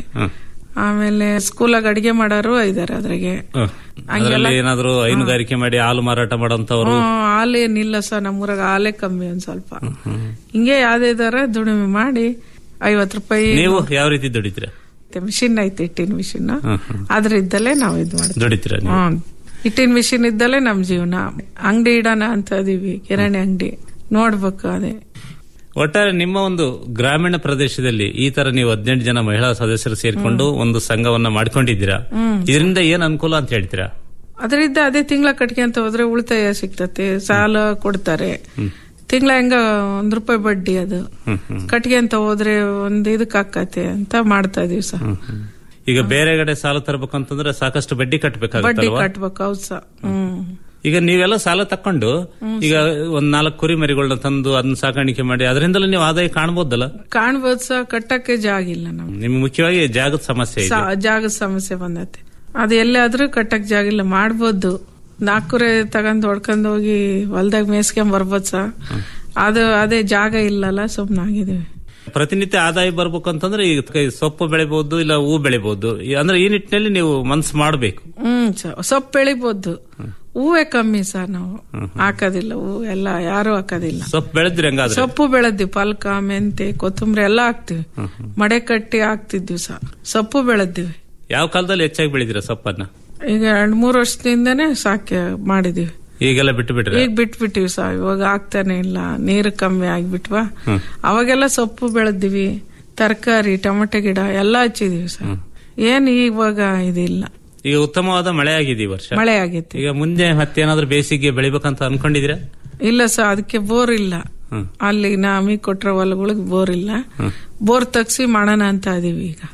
ಆಮೇಲೆ ಸ್ಕೂಲಾಗ ಅಡಿಗೆ ಮಾಡೋರು ಇದಾರೆ ಅದ್ರಾಗೆ ಅದರಲ್ಲಿ ಏನಾದ್ರು ಹೈನುಗಾರಿಕೆ ಮಾಡಿ ಹಾಲು ಮಾರಾಟ ಮಾಡೋಂತವ್ರು ಹ್ಮ್, ಹಾಲೇನಿಲ್ಲ ಸರ್ ನಮ್ಮೂರಾಗ ಹಾಲೇ ಕಮ್ಮಿ ಒಂದ್ ಸ್ವಲ್ಪ ಹಿಂಗೆ ಯಾವ್ದಾರ ದುಡಿಮೆ ಮಾಡಿ ಐವತ್ ರೂಪಾಯಿ ನೀವು ಯಾವ ರೀತಿ ದುಡಿತೀರಾ ಮಿಷಿನ್ ಐತೆ ಇಟ್ಟಿನ ಮಿಷಿನ್ ಹ್ಮ್, ಹ್ಮ್. ಅದ್ರ ಇದ್ದಲ್ಲೇ ನಾವ್ ಇದ್ ಮಾಡ್ತೀವಿ ದುಡಿತೀರಾ ನೀವು ಹ್ಮ್ ಇಟ್ಟಿನ ಮಿಷಿನ್ ಇದ್ದಲ್ಲೇ ನಮ್ ಜೀವನ ಅಂಗಡಿ ಇಡೋಣ ಅಂತ ಇದೀವಿ ಕಿರಾಣಿ ಅಂಗಡಿ ನೋಡ್ಬೇಕು ಅದೇ ಒಟ್ಟಾರೆ ನಿಮ್ಮ ಒಂದು ಗ್ರಾಮೀಣ ಪ್ರದೇಶದಲ್ಲಿ ಈ ತರ ನೀವು ಹದಿನೆಂಟು ಜನ ಮಹಿಳಾ ಸದಸ್ಯರು ಸೇರ್ಕೊಂಡು ಒಂದು ಸಂಘವನ್ನ ಮಾಡ್ಕೊಂಡಿದ್ದೀರಾ ಹ್ಮ್. ಇದರಿಂದ ಏನ್ ಅನುಕೂಲ ಅಂತ ಹೇಳ್ತೀರಾ ಅದರಿಂದ ಅದೇ ತಿಂಗಳ ಕಟ್ಕೊಂತ ಹೋದ್ರೆ ಉಳಿತಾಯ ಸಿಗ್ತತೆ ಸಾಲ ಕೊಡ್ತಾರೆ ತಿಂಗಳ ಹೆಂಗ ಒಂದ್ ರೂಪಾಯಿ ಬಡ್ಡಿ ಅದು ಕಟ್ಕೊಂತ ಹೋದ್ರೆ ಒಂದ್ ಇದಕ್ ಆಕತೆ ಅಂತ ಮಾಡ್ತಾ ಇದೀವಿ ಸರ್ ಈಗ ಬೇರೆ ಕಡೆ ಸಾಲ ತರಬೇಕಂತಂದ್ರೆ ಸಾಕಷ್ಟು ಬಡ್ಡಿ ಬಡ್ಡಿ ಕಟ್ಟಬೇಕಾಗುತ್ತಲ್ವಾ ಕಟ್ಬೇಕು ಹೌದ್ ಸರ್ ಹ್ಮ್ ಈಗ ನೀವೆಲ್ಲ ಸಾಲ ತಕೊಂಡು ಈಗ ಒಂದ್ ನಾಲ್ಕು ಕುರಿ ಮರಿಗಳನ್ನ ತಂದು ಅದನ್ನ ಸಾಕಾಣಿಕೆ ಮಾಡಿ ಅದರಿಂದಲೂ ನೀವು ಆದಾಯ ಕಾಣಬಹುದಲ್ಲ ಕಾಣ್ಬೋದು ಸರ್ ಕಟ್ಟಕ್ಕೆ ಜಾಗ ಇಲ್ಲ ನಮ್ಗೆ ನಿಮ್ಗೆ ಮುಖ್ಯವಾಗಿ ಜಾಗದ ಸಮಸ್ಯೆ ಇದೆ ಸಾ- ಜಾಗದ ಸಮಸ್ಯೆ ಬಂದೈತೆ ಅದು ಎಲ್ಲಾದ್ರೂ ಕಟ್ಟಕ್ ಜಾಗ ಇಲ್ಲ ಮಾಡ್ಬೋದು ನಾಲ್ಕೂರೆ ತಗೊಂಡ್ ಹೊಡ್ಕೊಂಡ್ ಹೋಗಿ ಹೊಲ್ದಾಗ ಮೇಯ್ಸ್ಕೊಂಡ್ ಬರ್ಬೋದು ಸರ್ ಅದು ಅದೇ ಜಾಗ ಇಲ್ಲಲ್ಲ ಸುಮ್ನಾಗಿದೀವಿ ಪ್ರತಿನಿತ್ಯ ಆದಾಯ ಬರ್ಬೇಕು ಅಂತಂದ್ರೆ ಈಗ ಕೈ- ಸೊಪ್ಪು ಬೆಳಿಬಹುದು ಇಲ್ಲ ಹೂ ಬೆಳಿಬಹುದು ಈ- ಅಂದ್ರೆ ಈ ನಿಟ್ಟಿನಲ್ಲಿ ನೀವು ಮನ್ಸು ಮಾಡಬೇಕು ಹ್ಮ್ ಸ- ಸೊಪ್ಪು ಬೆಳಿಬೋದು ಹೂವೇ ಕಮ್ಮಿ ಸರ್ ನಾವು ಹಾಕೋದಿಲ್ಲ ಹೂ ಎಲ್ಲ ಯಾರು ಹಾಕೋದಿಲ್ಲ ಸೊಪ್ಪು ಬೆಳೆದ್ರಿ ಹಂಗಾದ್ರೆ ಸೊಪ್ಪು ಬೆಳೆದ್ವಿ ಪಲ್ಕ ಮೆಂತೆ ಕೊತ್ತಂಬರಿ ಎಲ್ಲ ಹಾಕ್ತಿವಿ ಮಡೆ ಕಟ್ಟಿ ಹಾಕ್ತಿದ್ವಿ ಸಹ ಸೊಪ್ಪು ಬೆಳೆದಿವಿ ಯಾವ ಕಾಲದಲ್ಲಿ ಹೆಚ್ಚಾಗಿ ಬೆಳೆದಿರ ಸೊಪ್ಪನ್ನ ಈಗ ಎರಡ್ ಮೂರು ವರ್ಷದಿಂದನೇ ಸಾಕೆ ಮಾಡಿದೀವಿ ಈಗೆಲ್ಲ ಬಿಟ್ಟು ಬಿಟ್ರೆ ಈಗ ಬಿಟ್ಬಿಟ್ಟಿವಿ ಸಹ ಇವಾಗ ಆಗ್ತಾನೆ ಇಲ್ಲ ನೀರು ಕಮ್ಮಿ ಆಗ್ಬಿಟ್ವಾ ಅವಾಗೆಲ್ಲ ಸೊಪ್ಪು ಬೆಳೆದಿವಿ ತರಕಾರಿ ಟೊಮೆಟೊ ಗಿಡ ಎಲ್ಲ ಹಚ್ಚಿದೀವಿ ಸರ್ ಏನ್ ಇವಾಗ ಇದಿಲ್ಲ ಈಗ ಉತ್ತಮವಾದ ಮಳೆ ಆಗಿದೆ ಈ ವರ್ಷ ಮಳೆ ಆಗೈತಿ ಈಗ ಮುಂದೆ ಮತ್ತೇನಾದ್ರೂ ಬೇಸಿಗೆ ಬೆಳಿಬೇಕಂತ ಅನ್ಕೊಂಡಿದ್ದೀರಾ ಇಲ್ಲ ಸರ್ ಅದಕ್ಕೆ ಬೋರ್ ಇಲ್ಲ ಹ್ಮ್. ಅಲ್ಲಿ ನಾಮಿ ಕೊಟ್ರ ಹೊಲಗಳಿಗೆ ಬೋರ್ ಇಲ್ಲ ಬೋರ್ ತಗ್ಸಿ ಮಾಡೋಣ ಅಂತ ಇದೀವಿ ಈಗ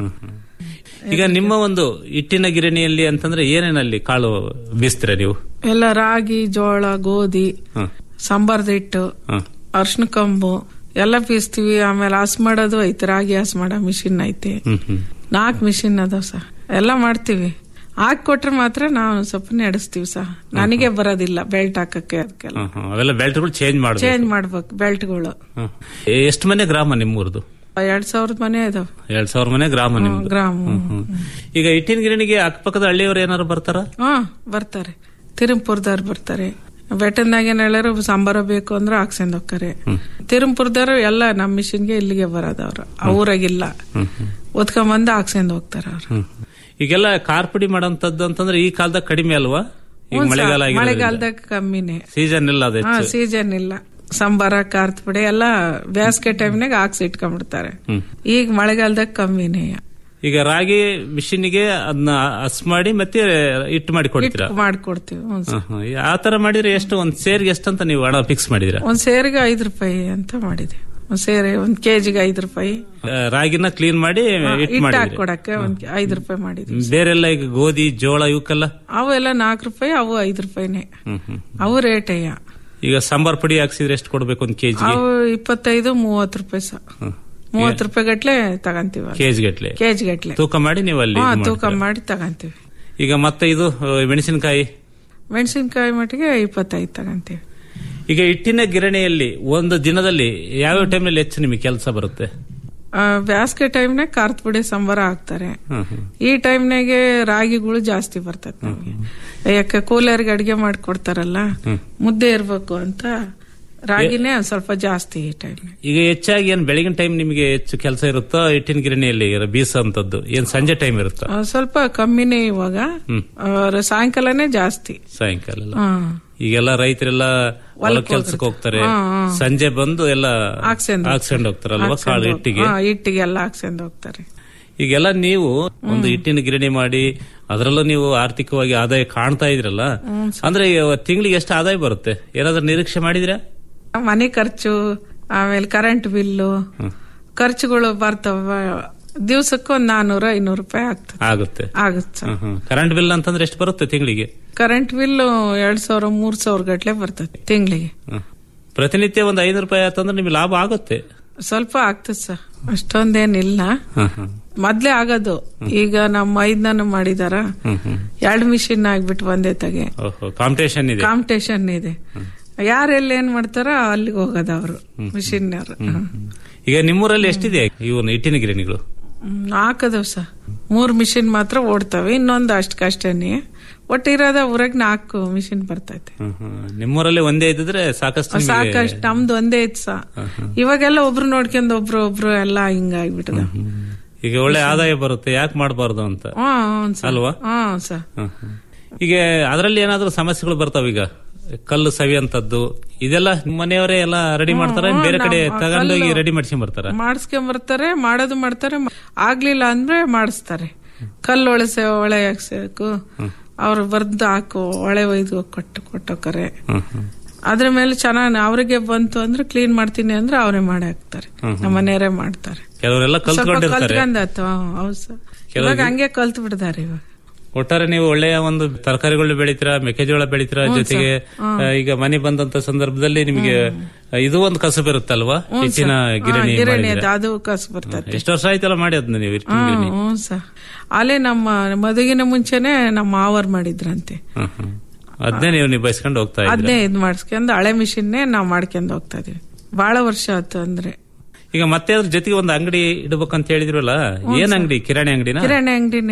ಈಗ ನಿಮ್ಮ ಒಂದು ಹಿಟ್ಟಿನ ಗಿರಣಿಯಲ್ಲಿ ಅಂತಂದ್ರೆ ಏನೇನಲ್ಲಿ ಕಾಳು ಬೀಸ್ತೀರಾ ನೀವು ಎಲ್ಲ ರಾಗಿ ಜೋಳ ಗೋಧಿ ಹ್ಮ್. ಸಾಂಬಾರ್ದ ಹಿಟ್ಟು ಹ್ಮ್. ಅರ್ಶಿನ ಕಂಬು ಎಲ್ಲ ಬೀಸ್ತೀವಿ ಆಮೇಲೆ ಹಸ್ ಮಾಡೋದು ಐತೆ ರಾಗಿ ಹಸ್ ಮಾಡೋ ಮಿಷಿನ್ ಐತೆ ಹ್ಮ್ ಹ್ಮ್ ನಾಲ್ಕು ಮಿಷಿನ್ ಅದಾವ ಸಹ ಎಲ್ಲ ಮಾಡ್ತೀವಿ ಹಾಕಿ ಕೊಟ್ರೆ ಮಾತ್ರ ನಾವು ಸ್ವಲ್ಪ ನಡೆಸ್ತೀವಿ ಸಹ ನನಗೆ ಬರೋದಿಲ್ಲ ಬೆಲ್ಟ್ ಹಾಕಕ್ಕೆ ಅದಕ್ಕೆಲ್ಲ ಹ್ಮ್, ಹ್ಮ್. ಅವೆಲ್ಲ ಬೆಲ್ಟ್ಗಳು ಚೇಂಜ್ ಮಾಡಬೇಕು ಚೇಂಜ್ ಮಾಡ್ಬೇಕು ಬೆಲ್ಟ್ಗಳು ಎಷ್ಟು ಮನೆ ಗ್ರಾಮ ನಿಮ್ಮೂರ್ದು ಎರಡ್ ಸಾವಿರದ ಮನೆ ಇದಾವ ಎರಡ್ ಸಾವಿರ ಮನೆ ಗ್ರಾಮ ನಿಮ್ದು ಗ್ರಾಮ ಹ್ಮ್, ಹ್ಮ್. ಈಗ ಹಿಟ್ಟಿನ ಗಿರಣಿಗೆ ಅಕ್ಕಪಕ್ಕದ ಹಳ್ಳಿಯವರು ಏನಾರು ಬರ್ತಾರ ಹಾ ಬರ್ತಾರೆ ತಿರುಂಪುರದವ್ರು ಬರ್ತಾರೆ ಬೆಟ್ಟನಾಗ ಏನ್ ಹೇಳಾರು ಸಾಂಬಾರ ಬೇಕು ಅಂದ್ರೆ ಹಾಕ್ಸಂದ್ ಹೋಗ್ತಾರೆ ತಿರುಂಪುರದವ್ರು ಎಲ್ಲ ನಮ್ಮ ಮಿಷಿನ್ಗೆ ಇಲ್ಲಿಗೆ ಬರೋದವ್ರು ಊರಾಗಿಲ್ಲ ಒತ್ಕೊಂಬಂದು ಹಾಕ್ಸಂದ್ ಹೋಗ್ತಾರ ಅವ್ರು ಈಗೆಲ್ಲ ಕಾರ್ಪುಡಿ ಮಾಡೋಂಥದ್ದು ಅಂತಂದ್ರೆ ಈ ಕಾಲದಾಗ ಕಡಿಮೆ ಅಲ್ವಾ ಈಗ ಮಳೆಗಾಲ ಆಗಿರೋದ್ರಿಂದ. ಮಳೆಗಾಲದಾಗ ಕಮ್ಮಿನೇ ಸೀಸನ್ ಇಲ್ಲ ಅದು ಹಾ ಹೆಚ್ಚು ಸೀಸನ್ ಇಲ್ಲ ಸಾಂಬಾರ ಖಾರದ ಪುಡಿ ಎಲ್ಲ ಬೇಸಿಗೆ ಟೈಮ್ನಾಗ ಹಾಕ್ಸಿ ಇಟ್ಕೊಂಡ್ಬಿಡ್ತಾರೆ ಹ್ಮ್. ಈಗ ಮಳೆಗಾಲದಾಗ ಕಮ್ಮಿನೇ ಈಗ ರಾಗಿ ಮಿಷಿನ್ಗೆ ಅದನ್ನ ಹಸ್ ಮಾಡಿ ಮತ್ತೆ ಹಿಟ್ಟು ಮಾಡಿ ಕೊಡ್ತೀರಾ ಹಿಟ್ಟು ಮಾಡ್ಕೊಡ್ತೀವಿ ಒಂದ್ ಸ- ಹ್ಮ್, ಹ್ಮ್. ಆ ತರ ಮಾಡಿದ್ರೆ ಎಷ್ಟು ಒಂದ್ ಸೇರ್ಗೆ ಎಷ್ಟು ಅಂತ ನೀವು ಹಣ ಫಿಕ್ಸ್ ಮಾಡಿದಿರಾ ಒಂದ್ ಸೇರಿಗೆ ಐದು ರೂಪಾಯಿ ಅಂತ ಮಾಡಿದ್ವಿ ಒಂದ್ ಸೇರೆ ಒಂದ್ ಕೆಜಿಗೆ ಐದು ರೂಪಾಯಿ ರಾಗಿನ ಕ್ಲೀನ್ ಮಾಡಿ ಹಿಟ್ಟು ಹಿಟ್ಟು ಮಾಡಿದ್ರಿ ಹಾಕೊಡಕ್ಕೆ ಒಂದ್ ಐದು ರೂಪಾಯಿ ಮಾಡಿದ್ವಿ ಬೇರೆಲ್ಲ ಈಗ ಗೋಧಿ ಜೋಳ ಇವಕ್ಕೆಲ್ಲ ಅವೆಲ್ಲ ನಾಲ್ಕು ರೂಪಾಯಿ ಅವು ಐದು ರೂಪಾಯಿನೇ ಹ್ಮ್ ಹ್ಮ್ ಅವು ರೇಟಯ್ಯ ಈಗ ಸಾಂಬಾರ್ ಪುಡಿ ಹಾಕ್ಸಿದ್ರೆ ಎಷ್ಟು ಕೊಡ್ಬೇಕು ಒಂದ್ ಕೆಜಿಗೆ ಅವು ಇಪ್ಪತ್ತೈದು ಮೂವತ್ತು ರೂಪಾಯಿ ಸಹ ಮೂವತ್ತು ರೂಪಾಯಿ ಗಟ್ಲೆ ತಗಂತೀವಿ ಕೆಜಿ ಗಟ್ಲೆ ಕೆಜಿ ಗಟ್ಲೆ ತೂಕ ಮಾಡಿ ನೀವು ಅಲ್ಲಿ ಹಾ ಇದು ತೂಕ ಮಾಡ್ತೀರಾ? ಮಾಡಿ ತಗಂತೀವಿ ಈಗ ಮತ್ತೆ ಇದು ಆ, ಮೆಣಸಿನಕಾಯಿ ಮೆಣಸಿನ್ಕಾಯಿ ಮಟ್ಟಿಗೆ ಇಪ್ಪತ್ತೈದು ತಗಂತೀವಿ ಈಗ ಹಿಟ್ಟಿನ ಗಿರಣಿಯಲ್ಲಿ ಒಂದು ದಿನದಲ್ಲಿ ಯಾವ್ಯಾವ ಟೈಮಲ್ಲಿ ಹೆಚ್ಚು ನಿಮಗೆ ಕೆಲಸ ಬರುತ್ತೆ ಆ, ಬ್ಯಾಸ್ಗೆ ಟೈಮ್ನಾಗ ಖಾರದ ಪುಡಿ ಸಂಬಾರ ಹಾಕ್ತಾರೆ ಹ್ಮ್, ಹ್ಮ್. ಈ ಟೈಮ್ನಾಗೆ ರಾಗಿಗಳು ಜಾಸ್ತಿ ಬರ್ತದೆ ನಮ್ಗೆ ಯಾಕೆ ಕೂಲರ್ಗೆ ಅಡಿಗೆ ಮಾಡ್ಕೊಡ್ತಾರಲ್ಲ ಮುದ್ದೆ ಇರ್ಬೇಕು ಅಂತ ರಾಗಿನೇ ಒಂದ್ ಸ್ವಲ್ಪ ಜಾಸ್ತಿ ಈ ಟೈಮ್ ಈಗ ಹೆಚ್ಚಾಗಿ ಏನ್ ಬೆಳಗಿನ ಟೈಮ್ ನಿಮಗೆ ಹೆಚ್ಚು ಕೆಲಸ ಇರುತ್ತೋ ಹಿಟ್ಟಿನ ಗಿರಣಿಯಲ್ಲಿ ಬೀಸೋಂಥದ್ದು ಏನ್ ಸಂಜೆ ಟೈಮ್ ಇರುತ್ತಾ ಸ್ವಲ್ಪ ಕಮ್ಮಿನೇ ಇವಾಗ ಹ್ಮ್. ಅವ್ರ ಸಾಯಂಕಾಲನೇ ಜಾಸ್ತಿ ಸಾಯಂಕಾಲ ಎಲ್ಲ? ಹಾ ಈಗೆಲ್ಲ ರೈತರೆಲ್ಲ ಹೊಲ ಹೊಲಕ್ಕೆ ಕೆಲ್ಸಕ್ಕೆ ಹೋಗ್ತಾರೆ ಹಾ, ಹಾ. ಸಂಜೆ ಬಂದು ಎಲ್ಲ ಹಾಕ್ಸ್ಕೊಂಡ್ ಹಾಕ್ಸ್ಕೊಂಡು ಹೋಗ್ತಾರಲ್ವಾ ಕಾಳು ಹಿಟ್ಟಿಗೆ ಹಾ, ಹಿಟ್ಟಿಗೆಲ್ಲ ಹಾಕ್ಸ್ಕೊಂಡ್ ಹೋಗ್ತಾರೆ ಈಗೆಲ್ಲ ನೀವು ಒಂದು ಹಿಟ್ಟಿನ ಗಿರಣಿ ಮಾಡಿ ಅದರಲ್ಲೂ ನೀವು ಆರ್ಥಿಕವಾಗಿ ಆದಾಯ ಕಾಣ್ತಾ ಇದ್ರಲ್ಲ ಅಂದ್ರೆ ತಿಂಗಳಿಗೆ ಎಷ್ಟು ಆದಾಯ ಬರುತ್ತೆ ಏನಾದ್ರೂ ನಿರೀಕ್ಷೆ ಮಾಡಿದಿರಾ ಮನೆ ಖರ್ಚು ಆಮೇಲೆ ಕರೆಂಟ್ ಬಿಲ್ಲು ಖರ್ಚುಗಳು ಬರ್ತಾವ ದಿವ್ಸಕ್ಕೆ ಒಂದ್ ನಾನೂರ ಐನೂರು ರೂಪಾಯಿ ಆಗ್ತದೆ ಆಗುತ್ತೆ ಆಗುತ್ತೆ ಕರೆಂಟ್ ಬಿಲ್ ಅಂತಂದ್ರೆ ಎಷ್ಟು ಬರುತ್ತೆ ತಿಂಗಳಿಗೆ ಕರೆಂಟ್ ಬಿಲ್ ಎರಡ್ ಸಾವಿರ ಮೂರ್ ಸಾವಿರ ಗಟ್ಲೆ ಬರ್ತದೆ ತಿಂಗಳಿಗೆ ಹ್ಮ್. ಪ್ರತಿನಿತ್ಯ ಒಂದು ಐನೂರು ರೂಪಾಯಿ ಆತಂದ್ರೆ ನಿಮ್ಗೆ ಲಾಭ ಆಗುತ್ತೆ ಸ್ವಲ್ಪ ಆಗ್ತದೆ ಸರ್ ಅಷ್ಟೊಂದೇನಿಲ್ಲ ಹ್ಮ್, ಹ್ಮ್. ಮೊದ್ಲೇ ಆಗೋದು ಈಗ ನಮ್ಮ ಐದ್ನಾನು ಮಾಡಿದಾರ ಹ್ಮ್, ಹ್ಮ್. ಎರಡು ಮಿಷಿನ್ ಆಗ್ಬಿಟ್ಟು ಒಂದೇ ತಗೆ ಓಹೋ ಕಾಂಪಿಟೇಷನ್ ಇದೆ ಕಾಂಪಿಟೇಷನ್ ಇದೆ ಯಾರೆಲ್ಲ ಏನ್ ಮಾಡ್ತಾರ ಅಲ್ಲಿಗೆ ಹೋಗೋದು ಅವರು ಮಿಷಿನ್ ಈಗ ನಿಮ್ಮೂರಲ್ಲಿ ಎಷ್ಟಿದೆ ಇವನು ಹಿಟ್ಟಿನ ಗಿರಣಿಗಳು ಹಾಕದವ್ ಸ ಮೂರ್ ಮಿಷಿನ್ ಮಾತ್ರ ಓಡ್ತವೆ ಇನ್ನೊಂದು ಅಷ್ಟಕ್ಕಷ್ಟೇನೆ ಒಟ್ಟು ಇರೋದ ಊರಾಗ ನಾಲ್ಕು ಮಿಷಿನ್ ಬರ್ತೈತೆ ಹ್ಮ್, ಹ್ಮ್. ನಿಮ್ಮೂರಲ್ಲಿ ಒಂದೇ ಇದ್ದಿದ್ರೆ ಸಾಕಷ್ಟು ನಿಮ್ಗೆ- ಸಾಕಷ್ಟು ನಮ್ದು ಒಂದೇ ಐತ್ ಸ ಇವಾಗೆಲ್ಲ ಒಬ್ರು ನೋಡ್ಕೊಂಡ್ ಒಬ್ರು ಒಬ್ರು ಎಲ್ಲ ಹಿಂಗಾಗ್ಬಿಟ್ಟದ ಈಗ ಒಳ್ಳೆ ಆದಾಯ ಬರುತ್ತೆ ಯಾಕೆ ಮಾಡಬಾರ್ದು ಅಂತ ಹ್ಮ್ ಸ ಅಲ್ವಾ ಹ್ಮ್ ಸ ಹ್ಮ್, ಹ್ಮ್. ಈಗ ಅದರಲ್ಲಿ ಏನಾದ್ರೂ ಸಮಸ್ಯೆಗಳು ಬರ್ತಾವ ಈಗ ಕಲ್ಲು ಸವಿಯಂತದ್ದು ಇದೆಲ್ಲ ನಿಮ್ ಮನೆಯವರೇ ಎಲ್ಲ ರೆಡಿ ಮಾಡ್ತಾರ ಹ್ಮ್, ಬೇರೆ ಕಡೆ ನಮ್ಮ ತಗೊಂಡೋಗಿ ಕಲ್ಲು- ರೆಡಿ ಮಾಡ್ಸ್ಕೊಂಡ್ ಬರ್ತಾರ ಮಾಡಿಸ್ಕೊಂಡ್ ಬರ್ತಾರೆ ಮಾಡೋದು ಮಾಡ್ತಾರೆ ಮ- ಆಗ್ಲಿಲ್ಲ ಅಂದ್ರೆ ಮಾಡಿಸ್ತಾರೆ ಕಲ್ಲು ಒಳಸೆ ಒಳೆ ಹಾಕ್ಸಬೇಕು ಅವ್ರು ಬರ್ದು ಹಾಕು ಒಳೆ ಒಯ್ದು ಕೊಟ್ಟು ಕೊಟ್ಟೋಕರೆ ಅದ್ರ ಮೇಲೆ ಚೆನ್ನಾಗಿ ಅವ್ರಿಗೆ ಬಂತು ಅಂದ್ರೆ ಕ್ಲೀನ್ ಮಾಡ್ತೀನಿ ಅಂದ್ರೆ ಅವರೇ ಮಾಡಿ ಹಾಕ್ತಾರೆ ನಮ್ಮ ಮನೆಯವರೇ ಮಾಡ್ತಾರೆ ಕೆಲವರೆಲ್ಲ ಸ್ವಲ್ಪ ಕಲ್ತ್ಕೊಂಡಿರ್ತಾರೆ ಕಲ್ತ್ಕೊಂಡಾತು ಹೌದು ಸರ್ ಇವಾಗ ಹಂಗೆ ಕಲ್ತ್ ಬಿಡ್ತಾರೆ ಇವಾಗ ಒಟ್ಟಾರೆ ನೀವು ಒಳ್ಳೆಯ ಒಂದು ತರಕಾರಿಗಳು ಬೆಳಿತೀರಾ ಮೆಕ್ಕೆಜೋಳ ಬೆಳಿತೀರಾ ಜೊತೆಗೆ ಆ, ಈಗ ಮನೆ ಬಂದಂತ ಸಂದರ್ಭದಲ್ಲಿ ನಿಮಗೆ ಇದು ಒಂದು ಕಸಬು ಇರುತ್ತಲ್ವಾ ಹೆಚ್ಚಿನ ಗಿರಣಿ ಗಿರಣಿ ಮಾಡಿದ್ದೀರಾ? ಅದು ಅದು ಕಸ್ ಬರ್ತದೆ ಎಷ್ಟು ವರ್ಷ ಆಯ್ತಲ್ಲ ಮಾಡಿ ಅದನ್ನ ನೀವು ಹಿಟ್ಟಿನ ಹ್ಮ್ ಗಿರಣಿ ಹ್ಞೂ ಸರ್ ಅಲ್ಲೇ ನಮ್ಮ ಮದುಗಿನ ಮುಂಚೆನೆ ನಮ್ಮ ಮಾವರ್ ಮಾಡಿದ್ರಂತೆ ಹ್ಮ್, ಹ್ಮ್. ಅದನ್ನೇ ನೀವು ನಿಭಾಯಿಸ್ಕೊಂಡು ಹೋಗ್ತಾ ಇದ್ದೀರಾ ಅದನ್ನೇ ಇದ್ ಮಾಡಿಸ್ಕೊಂಡು ಹಳೆ ಮಿಷಿನ್ನೇ ನಾವ್ ಮಾಡ್ಕೊಂಡು ಹೋಗ್ತಾ ಇದೀವಿ ಬಹಳ ವರ್ಷ ಆಯ್ತು ಅಂದ್ರೆ ಈಗ ಮತ್ತೆ ಅದ್ರ ಜೊತೆಗೆ ಒಂದು ಅಂಗಡಿ ಇಡ್ಬೇಕಂತ ಹೇಳಿದ್ರಲ್ಲ ಏನ್ ಅಂಗಡಿ ಕಿರಾಣಿ ಅಂಗಡಿನ ಕಿರಾಣಿ ಅಂಗಡಿನೇ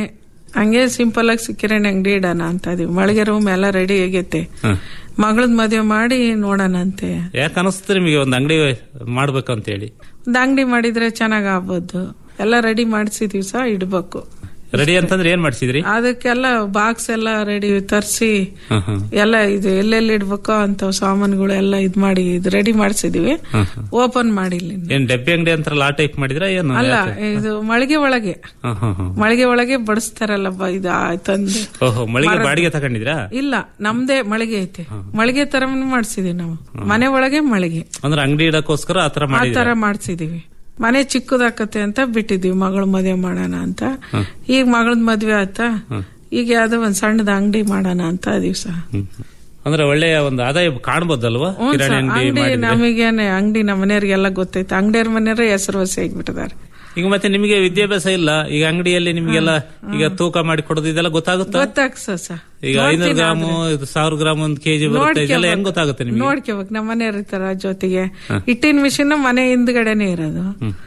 ಹಂಗೆ ಸಿಂಪಲ್ ಆಗಿ ಕಿರಾಣಿ ಅಂಗಡಿ ಇಡೋಣ ಅಂತ ಇದೀವಿ ಮಳಿಗೆ ರೂಮ್ ಎಲ್ಲ ರೆಡಿ ಆಗೈತೆ ಮಗಳದ್ ಮದುವೆ ಮಾಡಿ ನೋಡೋಣ ಅಂತೆ ಯಾಕೆ ಅನಿಸ್ತದೆ ನಿಮಗೆ ಒಂದು ಅಂಗಡಿ ಮಾಡ್ಬೇಕಂತ ಹೇಳಿ ಒಂದು ಅಂಗಡಿ ಮಾಡಿದ್ರೆ ಚೆನ್ನಾಗ್ ಆಗ್ಬೋದು ಎಲ್ಲ ರೆಡಿ ಮಾಡಿಸಿದೀವಿ ಸಹ ಇಡ್ಬೇಕು ರೆಡಿ ಅಂತಂದ್ರೆ ಏನ್ ಮಾಡ್ಸಿದ್ರಿ ಅದಕ್ಕೆಲ್ಲ ಬಾಕ್ಸ್ ಎಲ್ಲ ರೆಡಿ ತರಿಸಿ ಹ್ಮ್, ಹ್ಮ್. ಎಲ್ಲ ಇದು ಎಲ್ಲೆಲ್ಲಿ ಇಡ್ಬೇಕೋ ಅಂತ ಸಾಮಾನುಗಳು ಎಲ್ಲ ಇದ್ ಮಾಡಿ ಇದು ರೆಡಿ ಮಾಡಿಸಿದೀವಿ ಓಪನ್ ಮಾಡಿಲ್ಲ ಇನ್ನು. ಏನ್ ಡಬ್ಬಿ ಅಂಗಡಿ ಅಂತಾರಲ್ಲ ಆ ಟೈಪ್ ಮಾಡಿದ್ರ ಏನು ಅಲ್ಲ ಯಾಕೆ? ಇದು ಮಳಿಗೆ ಒಳಗೆ ಹ್ಮ್, ಹ್ಮ್, ಹ್ಮ್. ಮಳಿಗೆ ಒಳಗೆ ಬಡಿಸ್ತಾರಲ್ಲ ಬ- ಇದು ಆ ತಂದು ಓಹೋ ಮಳಿಗೆ ಮರದ- ಬಾಡಿಗೆ ತಗೊಂಡಿದ್ರಾ ಇಲ್ಲ ನಮ್ದೇ ಮಳಿಗೆ ಐತೆ ಮಳಿಗೆ ತರ ಮಾಡ್ಸಿದೀವಿ ನಾವು ಮನೆ ಒಳಗೆ ಮಳಿಗೆ ಅಂದ್ರೆ ಅಂಗಡಿ ಇಡಕ್ಕೋಸ್ಕರ ಆತರ ಆ ಮಾಡಿದ್ರ ತರ ಮಾಡ್ಸಿದೀವಿ ಮನೆ ಚಿಕ್ಕದಾಕತ್ತೆ ಅಂತ ಬಿಟ್ಟಿದೀವಿ ಮಗಳ ಮದುವೆ ಮಾಡೋಣ ಅಂತ ಈಗ ಮಗಳದ್ ಮದ್ವೆ ಆಯ್ತ ಈಗ ಯಾವ್ದೋ ಒಂದ್ ಸಣ್ಣದ ಅಂಗಡಿ ಮಾಡೋಣ ಅಂತ ದಿವ್ಸ ಅಂದ್ರೆ ಒಳ್ಳೆಯ ಒಂದು ಆದಾಯ ಕಾಣ್ಬೋದಲ್ವಾ ಕಿರಾಣಿ ಅಂಗಡಿ ಅಂಗಡಿ ಮಾಡಿದ್ರೆ ನಮಗೇನೆ ಅಂಗಡಿ ನಮ್ಮ ಮನೆಯವ್ರಿಗೆಲ್ಲ ಗೊತ್ತೈತೆ ಅಂಗಡಿಯವ್ರ ಮನೆಯವ್ರೆ ಹೆಸರು ವಸಿ ಆಗಿಬಿಟ್ಟಿದ್ದಾರೆ ಈಗ ಮತ್ತೆ ನಿಮಗೆ ವಿದ್ಯಾಭ್ಯಾಸ ಇಲ್ಲ ಈಗ ಅಂಗಡಿಯಲ್ಲಿ ನಿಮಗೆಲ್ಲ ಈಗ ತೂಕ ಮಾಡಿ ಕೊಡೋದು ಇದೆಲ್ಲ ಗೊತ್ತಾಗುತ್ತಾ ಗೊತ್ತಾಗ್ಸ ಸ ಈಗ ಐನೂರು ಗ್ರಾಮು ಇದು ಸಾವಿರ ಗ್ರಾಮ್ ಒಂದು ಕೆಜಿ ಬರುತ್ತೆ ಇದೆಲ್ಲ ಹೆಂಗ್ ಗೊತ್ತಾಗುತ್ತೆ ನಿಮಗೆ ನೋಡ್ಕೋಬೇಕು ನಮ್ಮ ಮನೆಯವ್ರ ಇರ್ತಾರ ಜೊತೆಗೆ ಹಿಟ್ಟಿನ ಮಿಷಿನ್ ಮನೆ ಹಿಂದ್ಗಡೆನೆ ಇರೋದು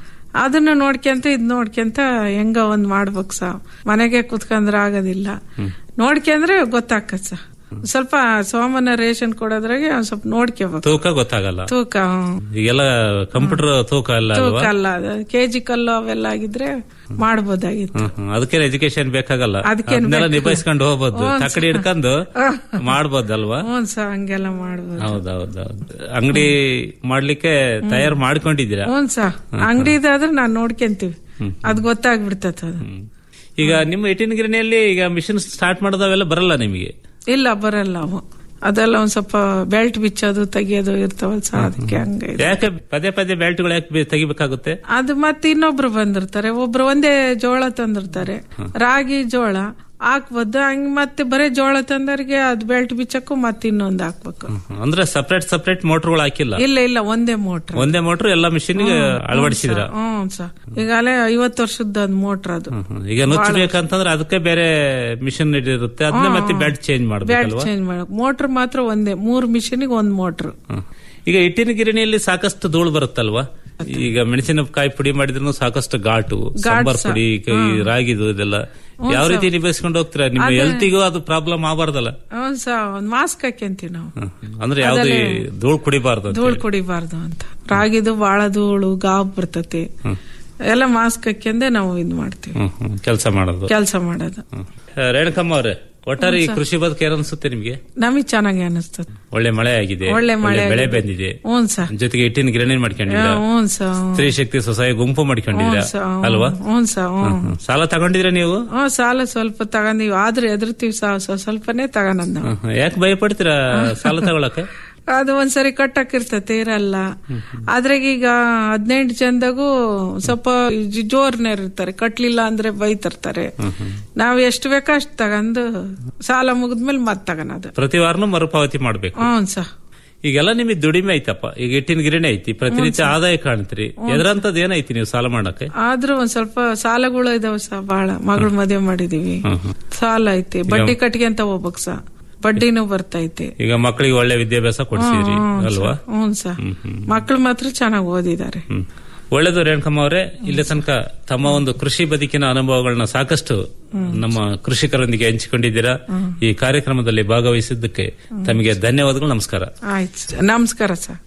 ಅದನ್ನ ನೋಡ್ಕೊಂತ ಇದ್ ನೋಡ್ಕೊಂತ ಹೆಂಗ ಒಂದ್ ಮಾಡ್ಬೇಕು ಸ ಮನೆಗೆ ಕುತ್ಕೊಂಡ್ರೆ ಆಗೋದಿಲ್ಲ ನೋಡ್ಕೊಂಡ್ರೆ ಗೊತ್ತಾಕತ್ ಸ ಸ್ವಲ್ಪ ಸೋಮನ ರೇಷನ್ ಕೊಡೋದ್ರಾಗೆ ಒಂದ್ ಸ್ವಲ್ಪ ನೋಡ್ಕೋಬೇಕು ತೂಕ ಗೊತ್ತಾಗಲ್ಲ ತೂಕ ಹ್ಮ್. ಈಗೆಲ್ಲ ಕಂಪ್ಯೂಟರ್ ತೂಕ ಅಲ್ಲ ತೂಕ ಅಲ್ವಾ ಅಲ್ಲ ಕೆಜಿ ಕಲ್ಲು ಅವೆಲ್ಲ ಆಗಿದ್ರೆ ಮಾಡ್ಬೋದಾಗಿತ್ತು ಹ್ಮ್, ಹ್ಮ್. ಅದಕ್ಕೆ ಎಜುಕೇಶನ್ ಬೇಕಾಗಲ್ಲ ಅದಕ್ಕೇನ್ ಅದನ್ನೆಲ್ಲ ಬೇಕು? ನಿಭಾಯಿಸ್ಕೊಂಡು ಹೋಗ್ಬೋದು ಹ್ಞೂ ತಕ್ಕಡಿ ಹಿಡ್ಕೊಂಡು ಮಾಡ್ಬೋದಲ್ವಾ ಹ್ಞೂ ಸ ಹಂಗೆಲ್ಲ ಮಾಡ್ಬೋದು ಹೌದೌದೌದು ಅಂಗಡಿ ಮಾಡ್ಲಿಕ್ಕೆ ತಯಾರು ಮಾಡ್ಕೊಂಡಿದ್ದೀರಾ ಹ್ಞೂ ಸ ಅಂಗಡಿ ಇದಾದ್ರೆ ನಾನ್ ನೋಡ್ಕೊಂತೀವಿ ಅದ್ ಗೊತ್ತಾಗ್ಬಿಡ್ತದ ಅದು ಈಗ ನಿಮ್ಮ ಇಟ್ಟಿನಗಿರಿನಿಯಲ್ಲಿ ಈಗ ಮಿಷಿನ್ ಸ್ಟಾರ್ಟ್ ಮಾಡೋದವೆಲ್ಲ ಬರಲ್ಲ ನಿಮಗೆ ಇಲ್ಲ ಬರಲ್ಲ ಅವು ಅದೆಲ್ಲ ಒಂದ್ ಸ್ವಲ್ಪ ಬೆಲ್ಟ್ ಬಿಚ್ಚೋದು ತೆಗಿಯೋದು ಇರ್ತಾವಲ್ಲ ಸರ್ ಅದಕ್ಕೆ ಹಂಗ ಯಾಕೆ ಪದೇ ಪದೇ ಬೆಲ್ಟ್ಗಳು ಯಾಕೆ ಬೆ- ತೆಗಿಬೇಕಾಗುತ್ತೆ ಅದು ಮತ್ತೆ ಇನ್ನೊಬ್ರು ಬಂದಿರ್ತಾರೆ ಒಬ್ರು ಒಂದೇ ಜೋಳ ತಂದಿರ್ತಾರೆ ರಾಗಿ ಜೋಳ ಹಾಕ್ಬೋದು ಹಂಗ್ ಮತ್ತೆ ಬರೀ ಜೋಳ ತಂದವ್ರಿಗೆ ಅದ್ ಬೆಲ್ಟ್ ಬಿಚ್ಚಕ್ಕೂ ಮತ್ತೆ ಇನ್ನೊಂದ್ ಹಾಕ್ಬೇಕು ಅಂದ್ರೆ ಸಪರೇಟ್ ಸಪರೇಟ್ ಮೋಟರ್ಗಳು ಹಾಕಿಲ್ಲ ಇಲ್ಲ ಇಲ್ಲ ಒಂದೇ ಮೋಟ್ರ್ ಒಂದೇ ಮೋಟರ್ ಎಲ್ಲ ಮಿಷಿನ್ ಅಳವಡಿಸಿದ್ರ ಹ್ಮ್ ಸರ್ ಈಗಾಗಲೇ ಐವತ್ತು ವರ್ಷದ ಒಂದ್ ಮೋಟ್ರ್ ಅದು ಈಗ ನುಚ್ಚಬೇಕಂತಂದ್ರೆ ಅದಕ್ಕೆ ಬೇರೆ ಮಿಷಿನ್ ಇರುತ್ತೆ ಅದನ್ನ ಮತ್ತೆ ಬೆಲ್ಟ್ ಚೇಂಜ್ ಬೆಲ್ಟ್ ಮಾಡ್ಬೇಕಲ್ವಾ ಚೇಂಜ್ ಮಾಡಕ್ ಮೋಟ್ರ್ ಮಾತ್ರ ಒಂದೇ ಮೂರ್ ಮಿಷಿನಿಗೆ ಒಂದ್ ಮೋಟ್ರ್ ಹ್ಮ್. ಈಗ ಇಟ್ಟಿನ ಗಿರಣಿಯಲ್ಲಿ ಸಾಕಷ್ಟು ಧೂಳು ಬರುತ್ತಲ್ವಾ ಈಗ ಮೆಣಸಿನಕಾಯಿ ಪುಡಿ ಮಾಡಿದ್ರು ಸಾಕಷ್ಟು ಘಾಟು ಸಾಂಬಾರ್ ಸಹ. ಪುಡಿ ಕ- ಈ ರಾಗಿದು ಇದೆಲ್ಲ ಯಾವ ರೀತಿ ನಿಭಾಯಿಸ್ಕೊಂಡು ಹೋಗ್ತೀರಾ ನಿಮ್ಮ ಹೆಲ್ತಿಗೂ ಅದು ಪ್ರಾಬ್ಲಮ್ ಆಗಬಾರ್ದಲ್ಲ ಹ್ಮ್ ಸ ಒಂದ್ ಮಾಸ್ಕ್ ಹಾಕ್ಯಂತೀವಿ ನಾವು ಅಂದ್ರೆ ಯಾವ್ದು ಧೂಳು ಕುಡಿಬಾರ್ದು ಅಂತ ಧೂಳ್ ಕುಡಿಬಾರ್ದು ಅಂತ ರಾಗಿದು ಬಾಳ ಧೂಳು ಗಾಬ್ ಬರ್ತತಿ ಎಲ್ಲ ಮಾಸ್ಕ್ ಹಾಕ್ಯಂದೆ ನಾವು ಇದ್ ಮಾಡ್ತೀವಿ ಕೆಲಸ ಮಾಡೋದು ಕೆಲಸ ಮಾಡೋದು ಹ್ಮ್. ಆ, ರೇಣುಕಮ್ಮ ಅವ್ರೆ ಒಟ್ಟಾರೆ ಈ ಕೃಷಿ ಬದುಕು ಏನ್ ಅನ್ಸುತ್ತೆ ನಿಮ್ಗೆ ನಮಗ್ ಚೆನ್ನಾಗಿ ಅನಿಸ್ತದೆ ಒಳ್ಳೆ ಮಳೆ ಆಗಿದೆ ಒಳ್ಳೆ ಮಳೆ ಬೆಳೆ ಆಗಿದೆ. ಬಂದಿದೆ ಹ್ಞೂ ಸ ಜೊತೆಗೆ ಇಟ್ಟಿನ ಗಿರಣಿ ಮಾಡ್ಕೊಂಡಿದ್ರ ಹ್ಞೂ ಸ ಸ್ತ್ರೀ ಶಕ್ತಿ ಸ್ವಸಹಾಯ ಗುಂಪು ಮಾಡ್ಕೊಂಡಿದ್ರ ಅಲ್ವಾ ಹ್ಞೂ ಸ ಹ್ಞೂ ಹ್ಮ್. ಸಾಲ ತಗೊಂಡಿದ್ರ ನೀವು ಹ್ಞೂ ಸಾಲ ಸ್ವಲ್ಪ ತಗೊಂಡಿವಿ ಆದ್ರೆ ಎದುರ್ತೀವಿ ಸಾ ಸ್ವ- ಸ್ವಲ್ಪನೇ ತಗೊಂಡ್ ನಾವು ಹ್ಮ್. ಯಾಕೆ ಭಯ ಪಡ್ತೀರಾ ಸಾಲ ತಗೊಳಕ್ಕೆ ಅದು ಒಂದ್ಸರಿ ಕಟ್ಟಕ್ಕಿರ್ತತೆ ಇರಲ್ಲ ಅದ್ರಾಗ ಈಗ ಹದಿನೆಂಟು ಜನದಾಗೂ ಸ್ವಲ್ಪ ಜ- ಜೋರ್ನೇರ್ ಇರ್ತಾರೆ ಕಟ್ಲಿಲ್ಲ ಅಂದ್ರೆ ಬೈತಿರ್ತಾರೆ ನಾವ್ ಎಷ್ಟು ಬೇಕೋ ಅಷ್ಟು ತಗೊಂಡು ಸಾಲ ಮುಗಿದ್ಮೇಲೆ ಮತ್ ತಗೊಳೋದು ಪ್ರತಿ ವಾರನೂ ಮರುಪಾವತಿ ಮಾಡ್ಬೇಕು ಹ್ಞೂ ಸ ಈಗೆಲ್ಲ ನಿಮಗೆ ದುಡಿಮೆ ಐತಪ್ಪ ಈಗ ಇಟ್ಟಿನ ಗಿರಣಿ ಐತಿ ಪ್ರತಿನಿತ್ಯ ಆದಾಯ ಕಾಣ್ತೀರಿ ಎದ್ರಂತದ್ ಏನೈತಿ ನೀವು ಸಾಲ ಮಾಡಕ್ಕೆ ಆದ್ರೂ ಒಂದ್ ಸ್ವಲ್ಪ ಸಾಲಗಳು ಇದಾವ ಸ ಬಾಳ ಮಗಳು ಮದುವೆ ಮಾಡಿದೀವಿ ಸಾಲ ಐತಿ ಬಡ್ಡಿ ಕಟ್ಕೊಂತ ಹೋಗ್ಬೇಕು ಸ ಬಡ್ಡಿನೂ ಬರ್ತೈತಿ ಈಗ ಮಕ್ಕಳಿಗೆ ಒಳ್ಳೆ ವಿದ್ಯಾಭ್ಯಾಸ ಕೊಡ್ಸಿದ್ರಿ ಅಲ್ವಾ ಹ್ಞೂ ಸ ಮಕ್ಳು ಮಾತ್ರ ಚೆನ್ನಾಗಿ ಓದಿದ್ದಾರೆ ಹ್ಮ್. ಒಳ್ಳೇದು ರೇಣುಕಮ್ಮ ಅವರೇ ಇಲ್ಲಿ ತನಕ ತಮ್ಮ ಒಂದು ಕೃಷಿ ಬದುಕಿನ ಅನುಭವಗಳನ್ನ ಸಾಕಷ್ಟು ನಮ್ಮ ಕೃಷಿಕರೊಂದಿಗೆ ಹಂಚಿಕೊಂಡಿದ್ದೀರಾ ಈ ಕಾರ್ಯಕ್ರಮದಲ್ಲಿ ಭಾಗವಹಿಸಿದ್ದಕ್ಕೆ ತಮಗೆ ಧನ್ಯವಾದಗಳು ನಮಸ್ಕಾರ ಆಯ್ತು ಸ. ನಮಸ್ಕಾರ ಸರ್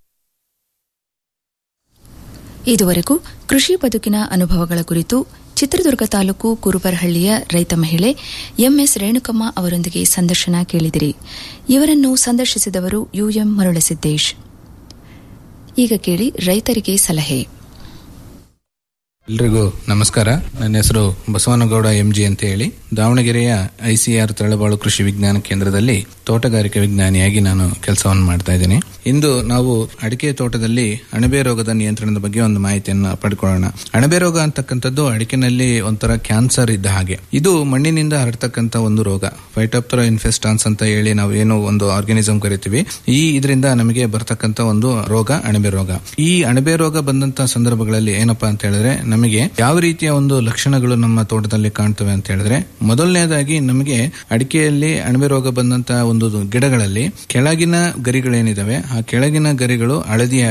ಇದುವರೆಗೂ ಕೃಷಿ ಬದುಕಿನ ಅನುಭವಗಳ ಕುರಿತು ಚಿತ್ರದುರ್ಗ ತಾಲೂಕು ಕುರುಬರಹಳ್ಳಿಯ ರೈತ ಮಹಿಳೆ ಎಂಎಸ್ ರೇಣುಕಮ್ಮ ಅವರೊಂದಿಗೆ ಸಂದರ್ಶನ ಕೇಳಿದಿರಿ ಇವರನ್ನು ಸಂದರ್ಶಿಸಿದವರು ಯುಎಂ ಮರುಳಸಿದ್ದೇಶ್ ಈಗ ಕೇಳಿ ರೈತರಿಗೆ ಸಲಹೆ ಎಲ್ರಿಗೂ ನಮಸ್ಕಾರ ನನ್ನ ಹೆಸರು ಬಸವನಗೌಡ ಎಂಜಿ ಅಂತ ಹೇಳಿ ದಾವಣಗೆರೆಯ ಐಸಿಆರ್ ತಳಬಾಳು ಕೃಷಿ ವಿಜ್ಞಾನ ಕೇಂದ್ರದಲ್ಲಿ ತೋಟಗಾರಿಕೆ ವಿಜ್ಞಾನಿಯಾಗಿ ನಾನು ಕೆಲಸವನ್ನು ಮಾಡ್ತಾ ಇದ್ದೀನಿ ಇಂದು ನಾವು ಅಡಿಕೆ ತೋಟದಲ್ಲಿ ಅಣಬೆ ರೋಗದ ನಿಯಂತ್ರಣದ ಬಗ್ಗೆ ಒಂದು ಮಾಹಿತಿಯನ್ನು ಪಡ್ಕೊಳ್ಳೋಣ ಅಣಬೆ ರೋಗ ಅಂತಕ್ಕಂಥದ್ದು ಅಡಿಕೆನಲ್ಲಿ ಒಂಥರ ಕ್ಯಾನ್ಸರ್ ಇದ್ದ ಹಾಗೆ ಇದು ಮಣ್ಣಿನಿಂದ ಹರಡ್ತಕ್ಕಂಥ ಒಂದು ರೋಗ ಫೈಟೋಪ್ತರಾ ಇನ್ಫೆಸ್ಟಾನ್ಸ್ ಅಂತ ಹೇಳಿ ನಾವು ಏನು ಒಂದು ಆರ್ಗಾನಿಸಂ ಕರಿತೀವಿ ಈ ಇದರಿಂದ ನಮಗೆ ಬರ್ತಕ್ಕಂಥ ಒಂದು ರೋಗ ಅಣಬೆ ರೋಗ ಈ ಅಣಬೆ ರೋಗ ಬಂದಂತ ಸಂದರ್ಭಗಳಲ್ಲಿ ಏನಪ್ಪಾ ಅಂತ ಹೇಳಿದ್ರೆ ನಮಗೆ ಯಾವ ರೀತಿಯ ಒಂದು ಲಕ್ಷಣಗಳು ನಮ್ಮ ತೋಟದಲ್ಲಿ ಕಾಣ್ತವೆ ಅಂತ ಹೇಳಿದ್ರೆ ಮೊದಲನೇದಾಗಿ ನಮಗೆ ಅಡಿಕೆಯಲ್ಲಿ ಅಣಬೆ ರೋಗ ಬಂದಂತ ಒಂದು ಗಿಡಗಳಲ್ಲಿ ಕೆಳಗಿನ ಗರಿಗಳೇನಿದಾವೆ ಆ ಕೆಳಗಿನ ಗರಿಗಳು ಹಳದಿಯಾಗಿ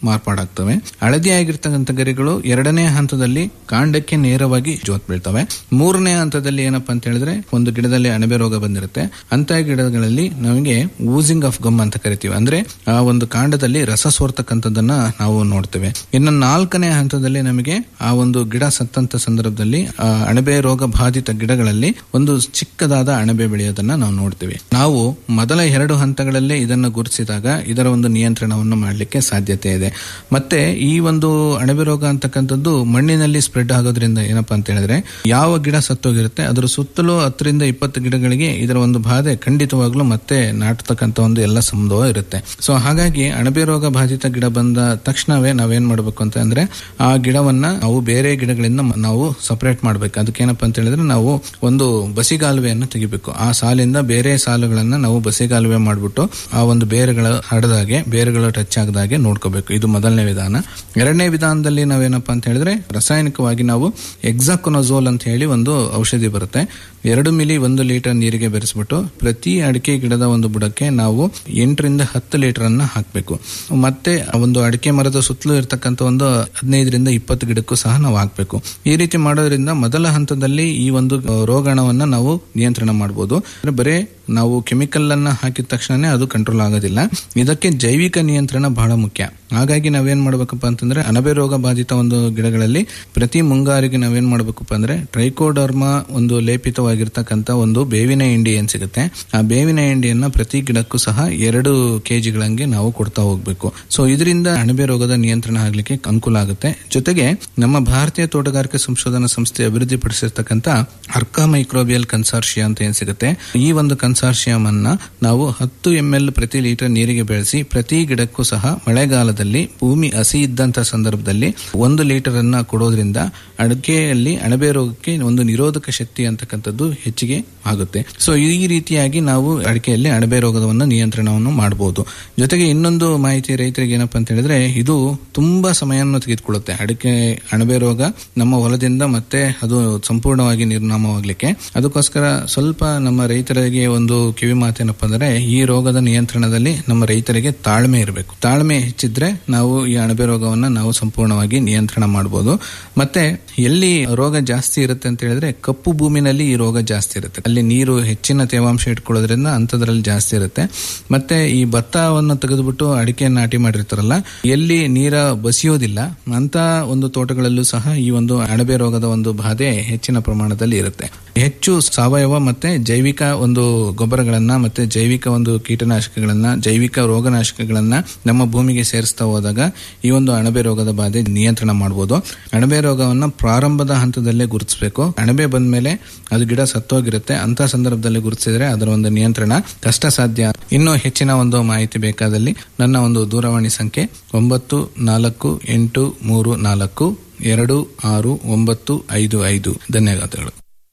ಮಾರ್ಪಾಡಾಗ್ತವೆ ಹಳದಿಯಾಗಿರ್ತಕ್ಕಂಥ ಗರಿಗಳು ಎರಡನೇ ಹಂತದಲ್ಲಿ ಕಾಂಡಕ್ಕೆ ನೇರವಾಗಿ ಜೋತ್ ಬೀಳ್ತವೆ ಮೂರನೇ ಹಂತದಲ್ಲಿ ಏನಪ್ಪಾ ಅಂತ ಹೇಳಿದ್ರೆ ಒಂದು ಗಿಡದಲ್ಲಿ ಅಣಬೆ ರೋಗ ಬಂದಿರುತ್ತೆ ಅಂತ ಗಿಡಗಳಲ್ಲಿ ನಮಗೆ ಊಸಿಂಗ್ ಆಫ್ ಗಮ್ ಅಂತ ಕರಿತೀವಿ ಅಂದ್ರೆ ಆ ಒಂದು ಕಾಂಡದಲ್ಲಿ ರಸ ಸೋರ್ತಕ್ಕಂಥದ್ದನ್ನ ನಾವು ನೋಡ್ತೇವೆ ಇನ್ನು ನಾಲ್ಕನೇ ಹಂತದಲ್ಲಿ ನಮಗೆ ಆ ಒಂದು ಗಿಡ ಸತ್ತಂತ ಸಂದರ್ಭದಲ್ಲಿ ಆ ಅಣಬೆ ರೋಗ ಬಾಧಿತ ಗಿಡಗಳಲ್ಲಿ ಒಂದು ಚಿಕ್ಕದಾದ ಅಣಬೆ ಬೆಳೆಯೋದನ್ನ ನಾವು ನೋಡ್ತೇವೆ ನಾವು ಮೊದಲ ಎರಡು ಹಂತಗಳಲ್ಲೇ ಇದನ್ನು ಗುರುತಿಸಿದಾಗ ಇದರ ಒಂದು ನಿಯಂತ್ರಣವನ್ನು ಮಾಡಲಿಕ್ಕೆ ಸಾಧ್ಯತೆ ಇದೆ ಮತ್ತೆ ಈ ಒಂದು ಅಣಬೆ ರೋಗ ಅಂತಕ್ಕಂಥದ್ದು ಮಣ್ಣಿನಲ್ಲಿ ಸ್ಪ್ರೆಡ್ ಆಗೋದ್ರಿಂದ ಏನಪ್ಪಾ ಅಂತ ಹೇಳಿದ್ರೆ ಯಾವ ಗಿಡ ಸತ್ತೋಗಿರುತ್ತೆ ಅದರ ಸುತ್ತಲೂ ಹತ್ತರಿಂದ ಇಪ್ಪತ್ತು ಗಿಡಗಳಿಗೆ ಇದರ ಒಂದು ಬಾಧೆ ಖಂಡಿತವಾಗ್ಲೂ ಮತ್ತೆ ನಾಟತಕ್ಕಂಥ ಒಂದು ಎಲ್ಲ ಸಂಭವ ಇರುತ್ತೆ ಸೊ ಹಾಗಾಗಿ ಅಣಬೆ ರೋಗ ಬಾಧಿತ ಗಿಡ ಬಂದ ತಕ್ಷಣವೇ ನಾವೇನ್ ಮಾಡಬೇಕು ಅಂತ ಅಂದ್ರೆ ಆ ಗಿಡವನ್ನ ನಾವು ಬೇರೆ ಗಿಡಗಳಿಂದ ಮ- ನಾವು ಸಪರೇಟ್ ಮಾಡ್ಬೇಕು ಅದಕ್ಕೇನಪ್ಪ ಅಂತ ಹೇಳಿದ್ರೆ ನಾವು ಒಂದು ಬಸಿಗಾಲುವೆಯನ್ನು ತೆಗಿಬೇಕು ಆ ಸಾಲಿಂದ ಬೇರೆ ಸಾಲುಗಳನ್ನ ನಾವು ಬಸಿಗಾಲುವೆ ಮಾಡ್ಬಿಟ್ಟು ಆ ಒಂದು ಬೇರುಗಳ ಹಡದಾಗೆ ಬೇರುಗಳು ಟಚ್ ಆಗದಾಗೆ ನೋಡ್ಕೋಬೇಕು ಇದು ಮೊದಲನೇ ವಿಧಾನ ಎರಡನೇ ವಿಧಾನದಲ್ಲಿ ನಾವೇನಪ್ಪ ಅಂತ ಹೇಳಿದ್ರೆ ರಾಸಾಯನಿಕವಾಗಿ ನಾವು ಎಕ್ಸಾಕೊನೋಝೋಲ್ ಅಂತ ಹೇಳಿ ಒಂದು ಔಷಧಿ ಬರುತ್ತೆ ಎರಡು ಮಿಲಿ ಒಂದು ಲೀಟರ್ ನೀರಿಗೆ ಬೆರೆಸ್ಬಿಟ್ಟು ಪ್ರತಿ ಅಡಿಕೆ ಗಿಡದ ಒಂದು ಬುಡಕ್ಕೆ ನಾವು ಎಂಟರಿಂದ ಹತ್ತು ಲೀಟರ್ ಅನ್ನ ಹಾಕಬೇಕು ಮತ್ತೆ ಆ ಒಂದು ಅಡಿಕೆ ಮರದ ಸುತ್ತಲೂ ಇರತಕ್ಕಂತ ಒಂದು ಹದಿನೈದರಿಂದ ಇಪ್ಪತ್ತು ಗಿಡಕ್ಕೂ ಸಹ ನಾವು ಹಾಕಬೇಕು ಈ ರೀತಿ ಮಾಡೋದ್ರಿಂದ ಮೊದಲ ಹಂತದಲ್ಲಿ ಈ ಒಂದು ರೋಗಾಣವನ್ನ ನಾವು ನಿಯಂತ್ರಣ ಮಾಡಬಹುದು ಅಂದ್ರೆ ಬರೇ ನಾವು ಕೆಮಿಕಲ್ ಅನ್ನ ಹಾಕಿದ ತಕ್ಷಣನೇ ಅದು ಕಂಟ್ರೋಲ್ ಆಗೋದಿಲ್ಲ ಇದಕ್ಕೆ ಜೈವಿಕ ನಿಯಂತ್ರಣ ಬಹಳ ಮುಖ್ಯ ಹಾಗಾಗಿ ನಾವೇನ್ ಮಾಡ್ಬೇಕಪ್ಪ ಅಂತಂದ್ರೆ ಅನಬೆ ರೋಗ ಬಾಧಿತ ಒಂದು ಗಿಡಗಳಲ್ಲಿ ಪ್ರತಿ ಮುಂಗಾರಿಗೆ ನಾವೇನ್ ಮಾಡ್ಬೇಕಪ್ಪ ಅಂದ್ರೆ ಟ್ರೈಕೋಡರ್ಮಾ ಒಂದು ಲೇಪಿತವಾಗಿರ್ತಕ್ಕಂಥ ಒಂದು ಬೇವಿನ ಹಿಂಡಿ ಏನ್ ಸಿಗುತ್ತೆ ಆ ಬೇವಿನ ಹಿಂಡಿಯನ್ನ ಪ್ರತಿ ಗಿಡಕ್ಕೂ ಸಹ ಎರಡು ಕೆಜಿಗಳಂಗೆ ನಾವು ಕೊಡ್ತಾ ಹೋಗ್ಬೇಕು ಸೊ ಇದರಿಂದ ಅಣಬೆ ರೋಗದ ನಿಯಂತ್ರಣ ಆಗ್ಲಿಕ್ಕೆ ಅನುಕೂಲ ಆಗುತ್ತೆ ಜೊತೆಗೆ ನಮ್ಮ ಭಾರತೀಯ ತೋಟಗಾರಿಕೆ ಸಂಶೋಧನಾ ಸಂಸ್ಥೆ ಅಭಿವೃದ್ಧಿಪಡಿಸಿರ್ತಕ್ಕಂಥ ಅರ್ಕಾ ಮೈಕ್ರೋಬಿಯಲ್ ಕನ್ಸಾರ್ಷಿಯಾ ಅಂತ ಏನ್ ಸಿಗುತ್ತೆ ಈ ಒಂದು ಕನ್ಸಾರ್ಷಿಯಂ ಅನ್ನ ನಾವು ಹತ್ತು ಎಂ ಎಲ್ ಪ್ರತಿ ಲೀಟರ್ ನೀರಿಗೆ ಬೆಳೆಸಿ ಪ್ರತಿ ಗಿಡಕ್ಕೂ ಸಹ ಮಳೆಗಾಲದಲ್ಲಿ ಭೂಮಿ ಹಸಿ ಇದ್ದಂತ ಸಂದರ್ಭದಲ್ಲಿ ಒಂದು ಲೀಟರ್ ಅನ್ನ ಕೊಡೋದ್ರಿಂದ ಅಡಿಕೆಯಲ್ಲಿ ಅಣಬೆ ರೋಗಕ್ಕೆ ಒಂದು ನಿರೋಧಕ ಶಕ್ತಿ ಅಂತಕ್ಕಂಥದ್ದು ಹೆಚ್ಚಿಗೆ ಆಗುತ್ತೆ ಸೊ ಈ ರೀತಿಯಾಗಿ ನಾವು ಅಡಿಕೆಯಲ್ಲಿ ಅಣಬೆ ರೋಗವನ್ನು ನಿಯಂತ್ರಣವನ್ನು ಮಾಡಬಹುದು ಜೊತೆಗೆ ಇನ್ನೊಂದು ಮಾಹಿತಿ ರೈತರಿಗೆ ಏನಪ್ಪಾ ಅಂತ ಹೇಳಿದ್ರೆ ಇದು ತುಂಬಾ ಸಮಯವನ್ನು ತೆಗೆದುಕೊಳ್ಳುತ್ತೆ ಅಡಿಕೆ ಅಣಬೆ ರೋಗ ನಮ್ಮ ಹೊಲದಿಂದ ಮತ್ತೆ ಅದು ಸಂಪೂರ್ಣವಾಗಿ ನಿರ್ನಾಮವಾಗಲಿಕ್ಕೆ ಅದಕ್ಕೋಸ್ಕರ ಸ್ವಲ್ಪ ನಮ್ಮ ರೈತರಿಗೆ ಒಂದು ಕಿವಿ ಮಾತೇನಪ್ಪ ಅಂದ್ರೆ ಈ ರೋಗದ ನಿಯಂತ್ರಣದಲ್ಲಿ ನಮ್ಮ ರೈತರಿಗೆ ತಾಳ್ಮೆ ಇರಬೇಕು ತಾಳ್ಮೆ ಹೆಚ್ಚಿದ್ರೆ ನಾವು ಈ ಅಣಬೆ ರೋಗವನ್ನ ನಾವು ಸಂಪೂರ್ಣವಾಗಿ ನಿಯಂತ್ರಣ ಮಾಡಬಹುದು ಮತ್ತೆ ಎಲ್ಲಿ ರೋಗ ಜಾಸ್ತಿ ಇರುತ್ತೆ ಅಂತ ಹೇಳಿದ್ರೆ ಕಪ್ಪು ಭೂಮಿನಲ್ಲಿ ಈ ರೋಗ ಜಾಸ್ತಿ ಇರುತ್ತೆ ಅಲ್ಲಿ ನೀರು ಹೆಚ್ಚಿನ ತೇವಾಂಶ ಇಟ್ಕೊಳ್ಳೋದ್ರಿಂದ ಅಂತದ್ರಲ್ಲಿ ಜಾಸ್ತಿ ಇರುತ್ತೆ ಮತ್ತೆ ಈ ಭತ್ತವನ್ನು ತೆಗೆದುಬಿಟ್ಟು ಅಡಿಕೆ ನಾಟಿ ಮಾಡಿರ್ತಾರಲ್ಲ ಎಲ್ಲಿ ನೀರ ಬಸಿಯೋದಿಲ್ಲ ಅಂತ ಒಂದು ತೋಟಗಳಲ್ಲೂ ಸಹ ಈ ಒಂದು ಅಣಬೆ ರೋಗದ ಒಂದು ಬಾಧೆ ಹೆಚ್ಚಿನ ಪ್ರಮಾಣದಲ್ಲಿ ಇರುತ್ತೆ ಹೆಚ್ಚು ಸಾವಯವ ಮತ್ತೆ ಜೈವಿಕ ಒಂದು ಗೊಬ್ಬರಗಳನ್ನ ಮತ್ತೆ ಜೈವಿಕ ಒಂದು ಕೀಟನಾಶಕಗಳನ್ನ ಜೈವಿಕ ರೋಗನಾಶಕಗಳನ್ನ ನಮ್ಮ ಭೂಮಿಗೆ ಸೇರಿಸ್ತಾ ಹೋದಾಗ ಈ ಒಂದು ಅಣಬೆ ರೋಗದ ಬಾಧೆ ನಿಯಂತ್ರಣ ಮಾಡಬಹುದು ಅಣಬೆ ರೋಗವನ್ನ ಪ್ರಾರಂಭದ ಹಂತದಲ್ಲೇ ಗುರುತಿಸಬೇಕು ಅಣಬೆ ಬಂದ್ಮೇಲೆ ಅದು ಗಿಡ ಸತ್ತೋಗಿರುತ್ತೆ ಅಂತ ಸಂದರ್ಭದಲ್ಲಿ ಗುರುತಿಸಿದ್ರೆ ಅದರ ಒಂದು ನಿಯಂತ್ರಣ ಕಷ್ಟ ಸಾಧ್ಯ ಇನ್ನೂ ಹೆಚ್ಚಿನ ಒಂದು ಮಾಹಿತಿ ಬೇಕಾದಲ್ಲಿ ನನ್ನ ಒಂದು ದೂರವಾಣಿ ಸಂಖ್ಯೆ ಒಂಬತ್ತು ನಾಲ್ಕು ಎಂಟು ಮೂರು ನಾಲ್ಕು ಎರಡು ಆರು ಒಂಬತ್ತು ಐದು ಐದು ಧನ್ಯವಾದಗಳು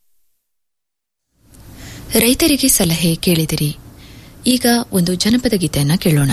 ರೈತರಿಗೆ ಸಲಹೆ ಕೇಳಿದಿರಿ ಈಗ ಒಂದು ಜನಪದ ಗೀತೆಯನ್ನ ಕೇಳೋಣ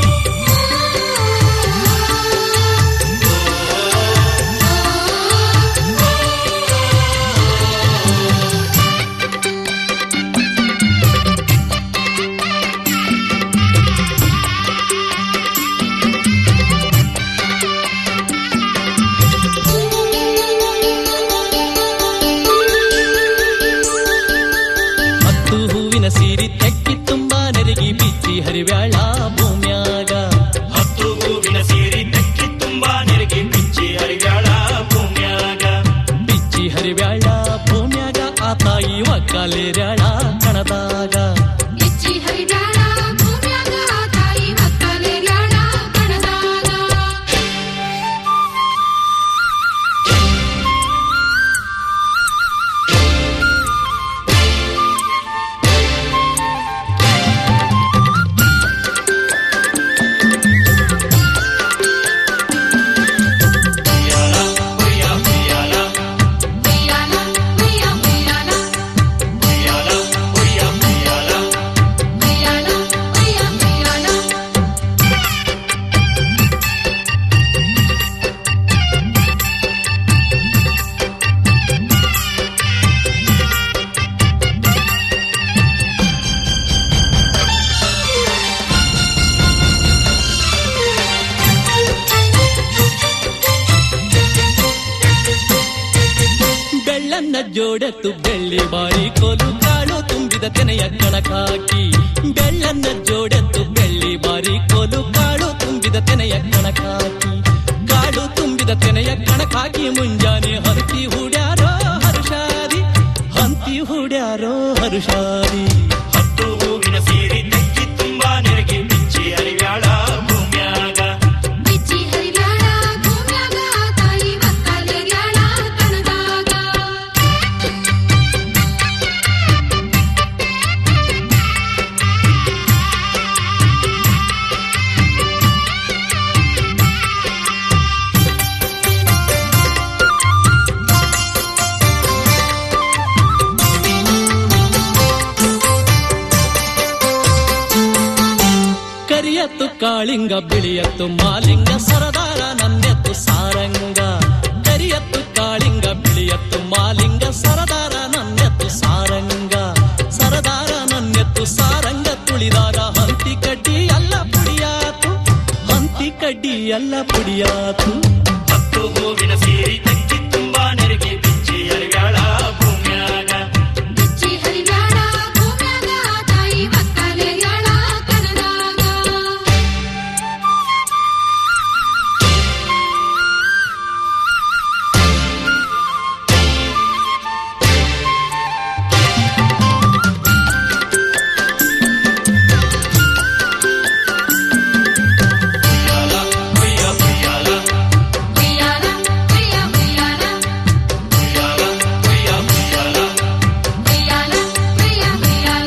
ಆ ಜೋಡೆತ್ತು ಬೆಳ್ಳಿ ಬಾರಿ ಕೋಲು ಕಾಳು ತುಂಬಿದ ತೆನೆಯ ಕಣಕಾಕಿ ಬೆಳ್ಳನ್ನ ಜೋಡೆತ್ತು ಬೆಳ್ಳಿ ಬಾರಿ ಕೋಲು ಕಾಳು ತುಂಬಿದ ತೆನೆಯ ಕಣಕಾಕಿ ಕಾಳು ತುಂಬಿದ ತೆನೆಯ ಕಣಕಾಕಿ ಮುಂಜಾನೆ ಹಂತಿ ಹೂಡ್ಯಾರೋ ಹರುಷಾದಿ ಹಂತಿ ಹೂಡ್ಯಾರೋ ಹರುಷಾದಿ ಹತ್ತು ಹೂವಿನ ಸೀರೆ ತೆಕ್ಕಿ ತುಂಬಾ ನೆರಗಿ ಬಿಚ್ಚಿ ಹರಿವ್ಯಾಳ ಭೂಮ್ಯಾಗ ಬಿಚ್ಚಿ ಹರಿವ್ಯಾಳ ಭೂಮ್ಯಾಗ ತಾಯಿ ಒಕ್ಕಲೆಗ್ಯಾಳ ಕಣದಾಗ ಕರಿಯತ್ತು ಕಾಳಿಂಗ ಬಿಳಿಯತ್ತು ಮಾಲಿಂಗ ಸರದಾರ ನನ್ನೆತ್ತು ಸಾರಂಗ ಕರಿಯತ್ತು ಕಾಳಿಂಗ ಬಿಳಿಯತ್ತು ಮಾಲಿಂಗ ಸರದಾರ ನನ್ನೆತ್ತು ಸಾರಂಗ ಸರದಾರ ನನ್ನೆತ್ತು ಸಾರಂಗ ತುಳಿದಾರ ಹಂತಿ ಕಡ್ಡಿ ಎಲ್ಲ ಪುಡಿಯಾತು ಹಂತಿ ಕಡ್ಡಿ ಎಲ್ಲ ಪುಡಿಯಾತು ಹತ್ತು ಹೂವಿನ ಸೀರಿ ತೆಕ್ಕಿ ತುಂಬಾ ನೆರಗಿ ಬಿಚ್ಚಿ ಅರಿವ್ಯಾಳ ಭೂಮ್ಯಾಗ ಬಿಚ್ಚಿ ಹರಿವ್ಯಾಳ ಭೂಮ್ಯಾಗ ತಾಯಿ ಒಕ್ಕಲೆಗ್ಯಾಳ ಕಣದಾಗ ಉಯ್ಯಾಲ ಉಯ್ಯ ಉಯ್ಯಾಲ ಉಯ್ಯಾಲ ಉಯ್ಯ ಉಯ್ಯಾಲ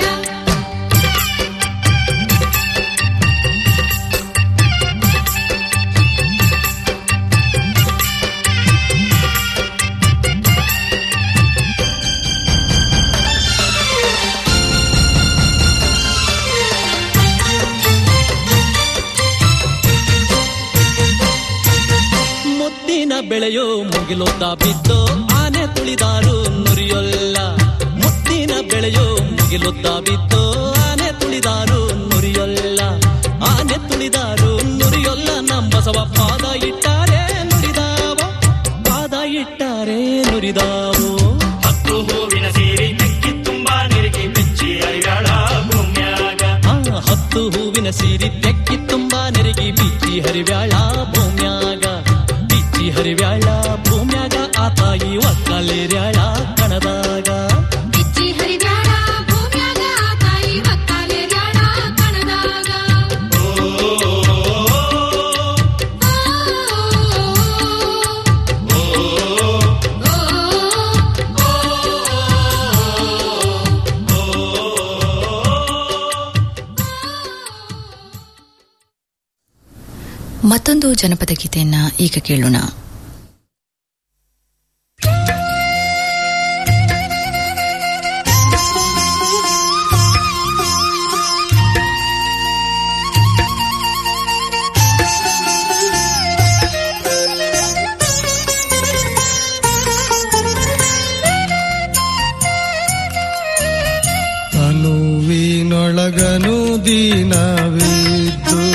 ಮುದ್ದಿನ ಬೆಳೆಯೋ ಮುಗಿಲೊದ್ದ ಬಿದ್ದೋ ಆನೆ ತುಳಿದಾರು ನುರಿಯೊಲ್ಲ ಮುದ್ದಿನ ಬೆಳೆಯೋ ಮುಗಿಲೊದ್ದ ಬಿದ್ದೋ ಆನೆ ತುಳಿದಾರು ನುರಿಯೊಲ್ಲ ಆನೆ ತುಳಿದಾರು ನುರಿಯೊಲ್ಲ ನಂಬಸವ ಪಾದ ಇಟ್ಟಾರೆ ನುರಿದಾವ ಪಾದ ಇಟ್ಟಾರೆ ನುರಿದಾವು ಹತ್ತು ಹೂವಿನ ಸೀರೆ ತೆಕ್ಕಿ ತುಂಬಾ ನೆರಗಿ ಬಿಚ್ಚಿ ಹರಿವ್ಯಾಳ ಭೂಮ್ಯಾಗ ಹತ್ತು ಹೂವಿನ ಸೀರೆ ತೆಕ್ಕಿ ತುಂಬಾ ನೆರಗಿ ಬಿಚ್ಚಿ ಹರಿವ್ಯಾಳ ಭೂಮ್ಯಾಗ ಬಿಚ್ಚಿ ಹರಿವ್ಯಾಳ ಭೂಮ್ಯಾಗ ಆ ತಾಯಿ ಒಕ್ಕಲೇರ್ಯಾಳ ಕಣದಾಗ ಬಿಚ್ಚಿ ಹರಿವ್ಯಾಳ ಭೂಮ್ಯಾಗ ತಾಯಿ ಒಕ್ಕಲೆಗ್ಯಾಳ ಕಣದಾಗ ಮತ್ತೊಂದು ಜನಪದ ಗೀತೆಯನ್ನ ಈಗ ಕೇಳೋಣ ತನುವಿನೊಳಗನು ದೀನವಿದ್ದು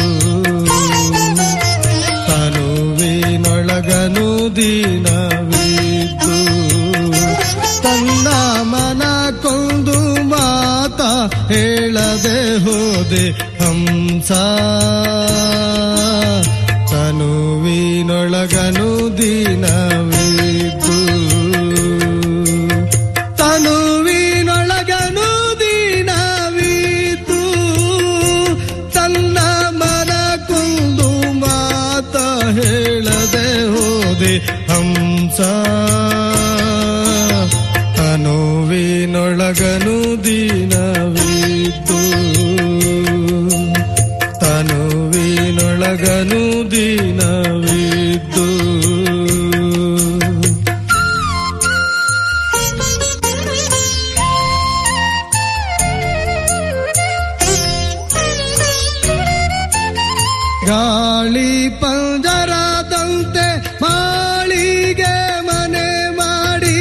ತನುವಿನೊಳಗನು ದೀನವಿದ್ದು ತನ್ನ ಮನ ಕೊಂದು ಮಾತ ಹೇಳದೆ ಹೋದೆ ಹಂಸ ತನುವಿನೊಳಗನು ದೀನವಿದ್ದು ತನುವಿನೊಳಗನು ದೀನವಿದ್ದು ತನ್ನ ಮನ ಕುಂದು ಮಾತ ಹೇಳದೆ ಹೋದೆ ಹಂಸ ತನುವಿನೊಳಗನು ದೀನವಿದ್ದು ತನುವಿನೊಳಗನು ದೀನವಿದ್ದು ಗಾಳಿ ಪಂಜರದಂತೆ ಮಾಳಿಗೆ ಮನೆ ಮಾಡಿ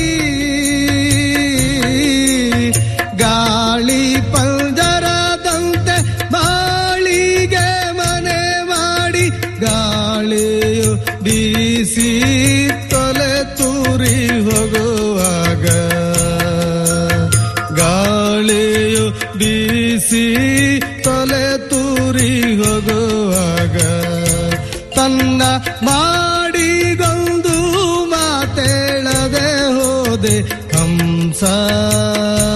ಗಾಳಿ ಪಂಜರದಂತೆ ಮಾಳಿಗೆ ಮನೆ ಮಾಡಿ ಗಾಳಿಯು ಬೀಸಿ ತೊಲೆ ತೂರಿ ಹೋಗುವಾಗ ಬೀಸಿ ತೊಲೆ ತೂರಿ ಹೋಗುವಾಗ ತನ್ನ ಮಾಡಿಗೊಂದು ಮಾತೇಳದೆ ಹೋದೆ ಹಂಸ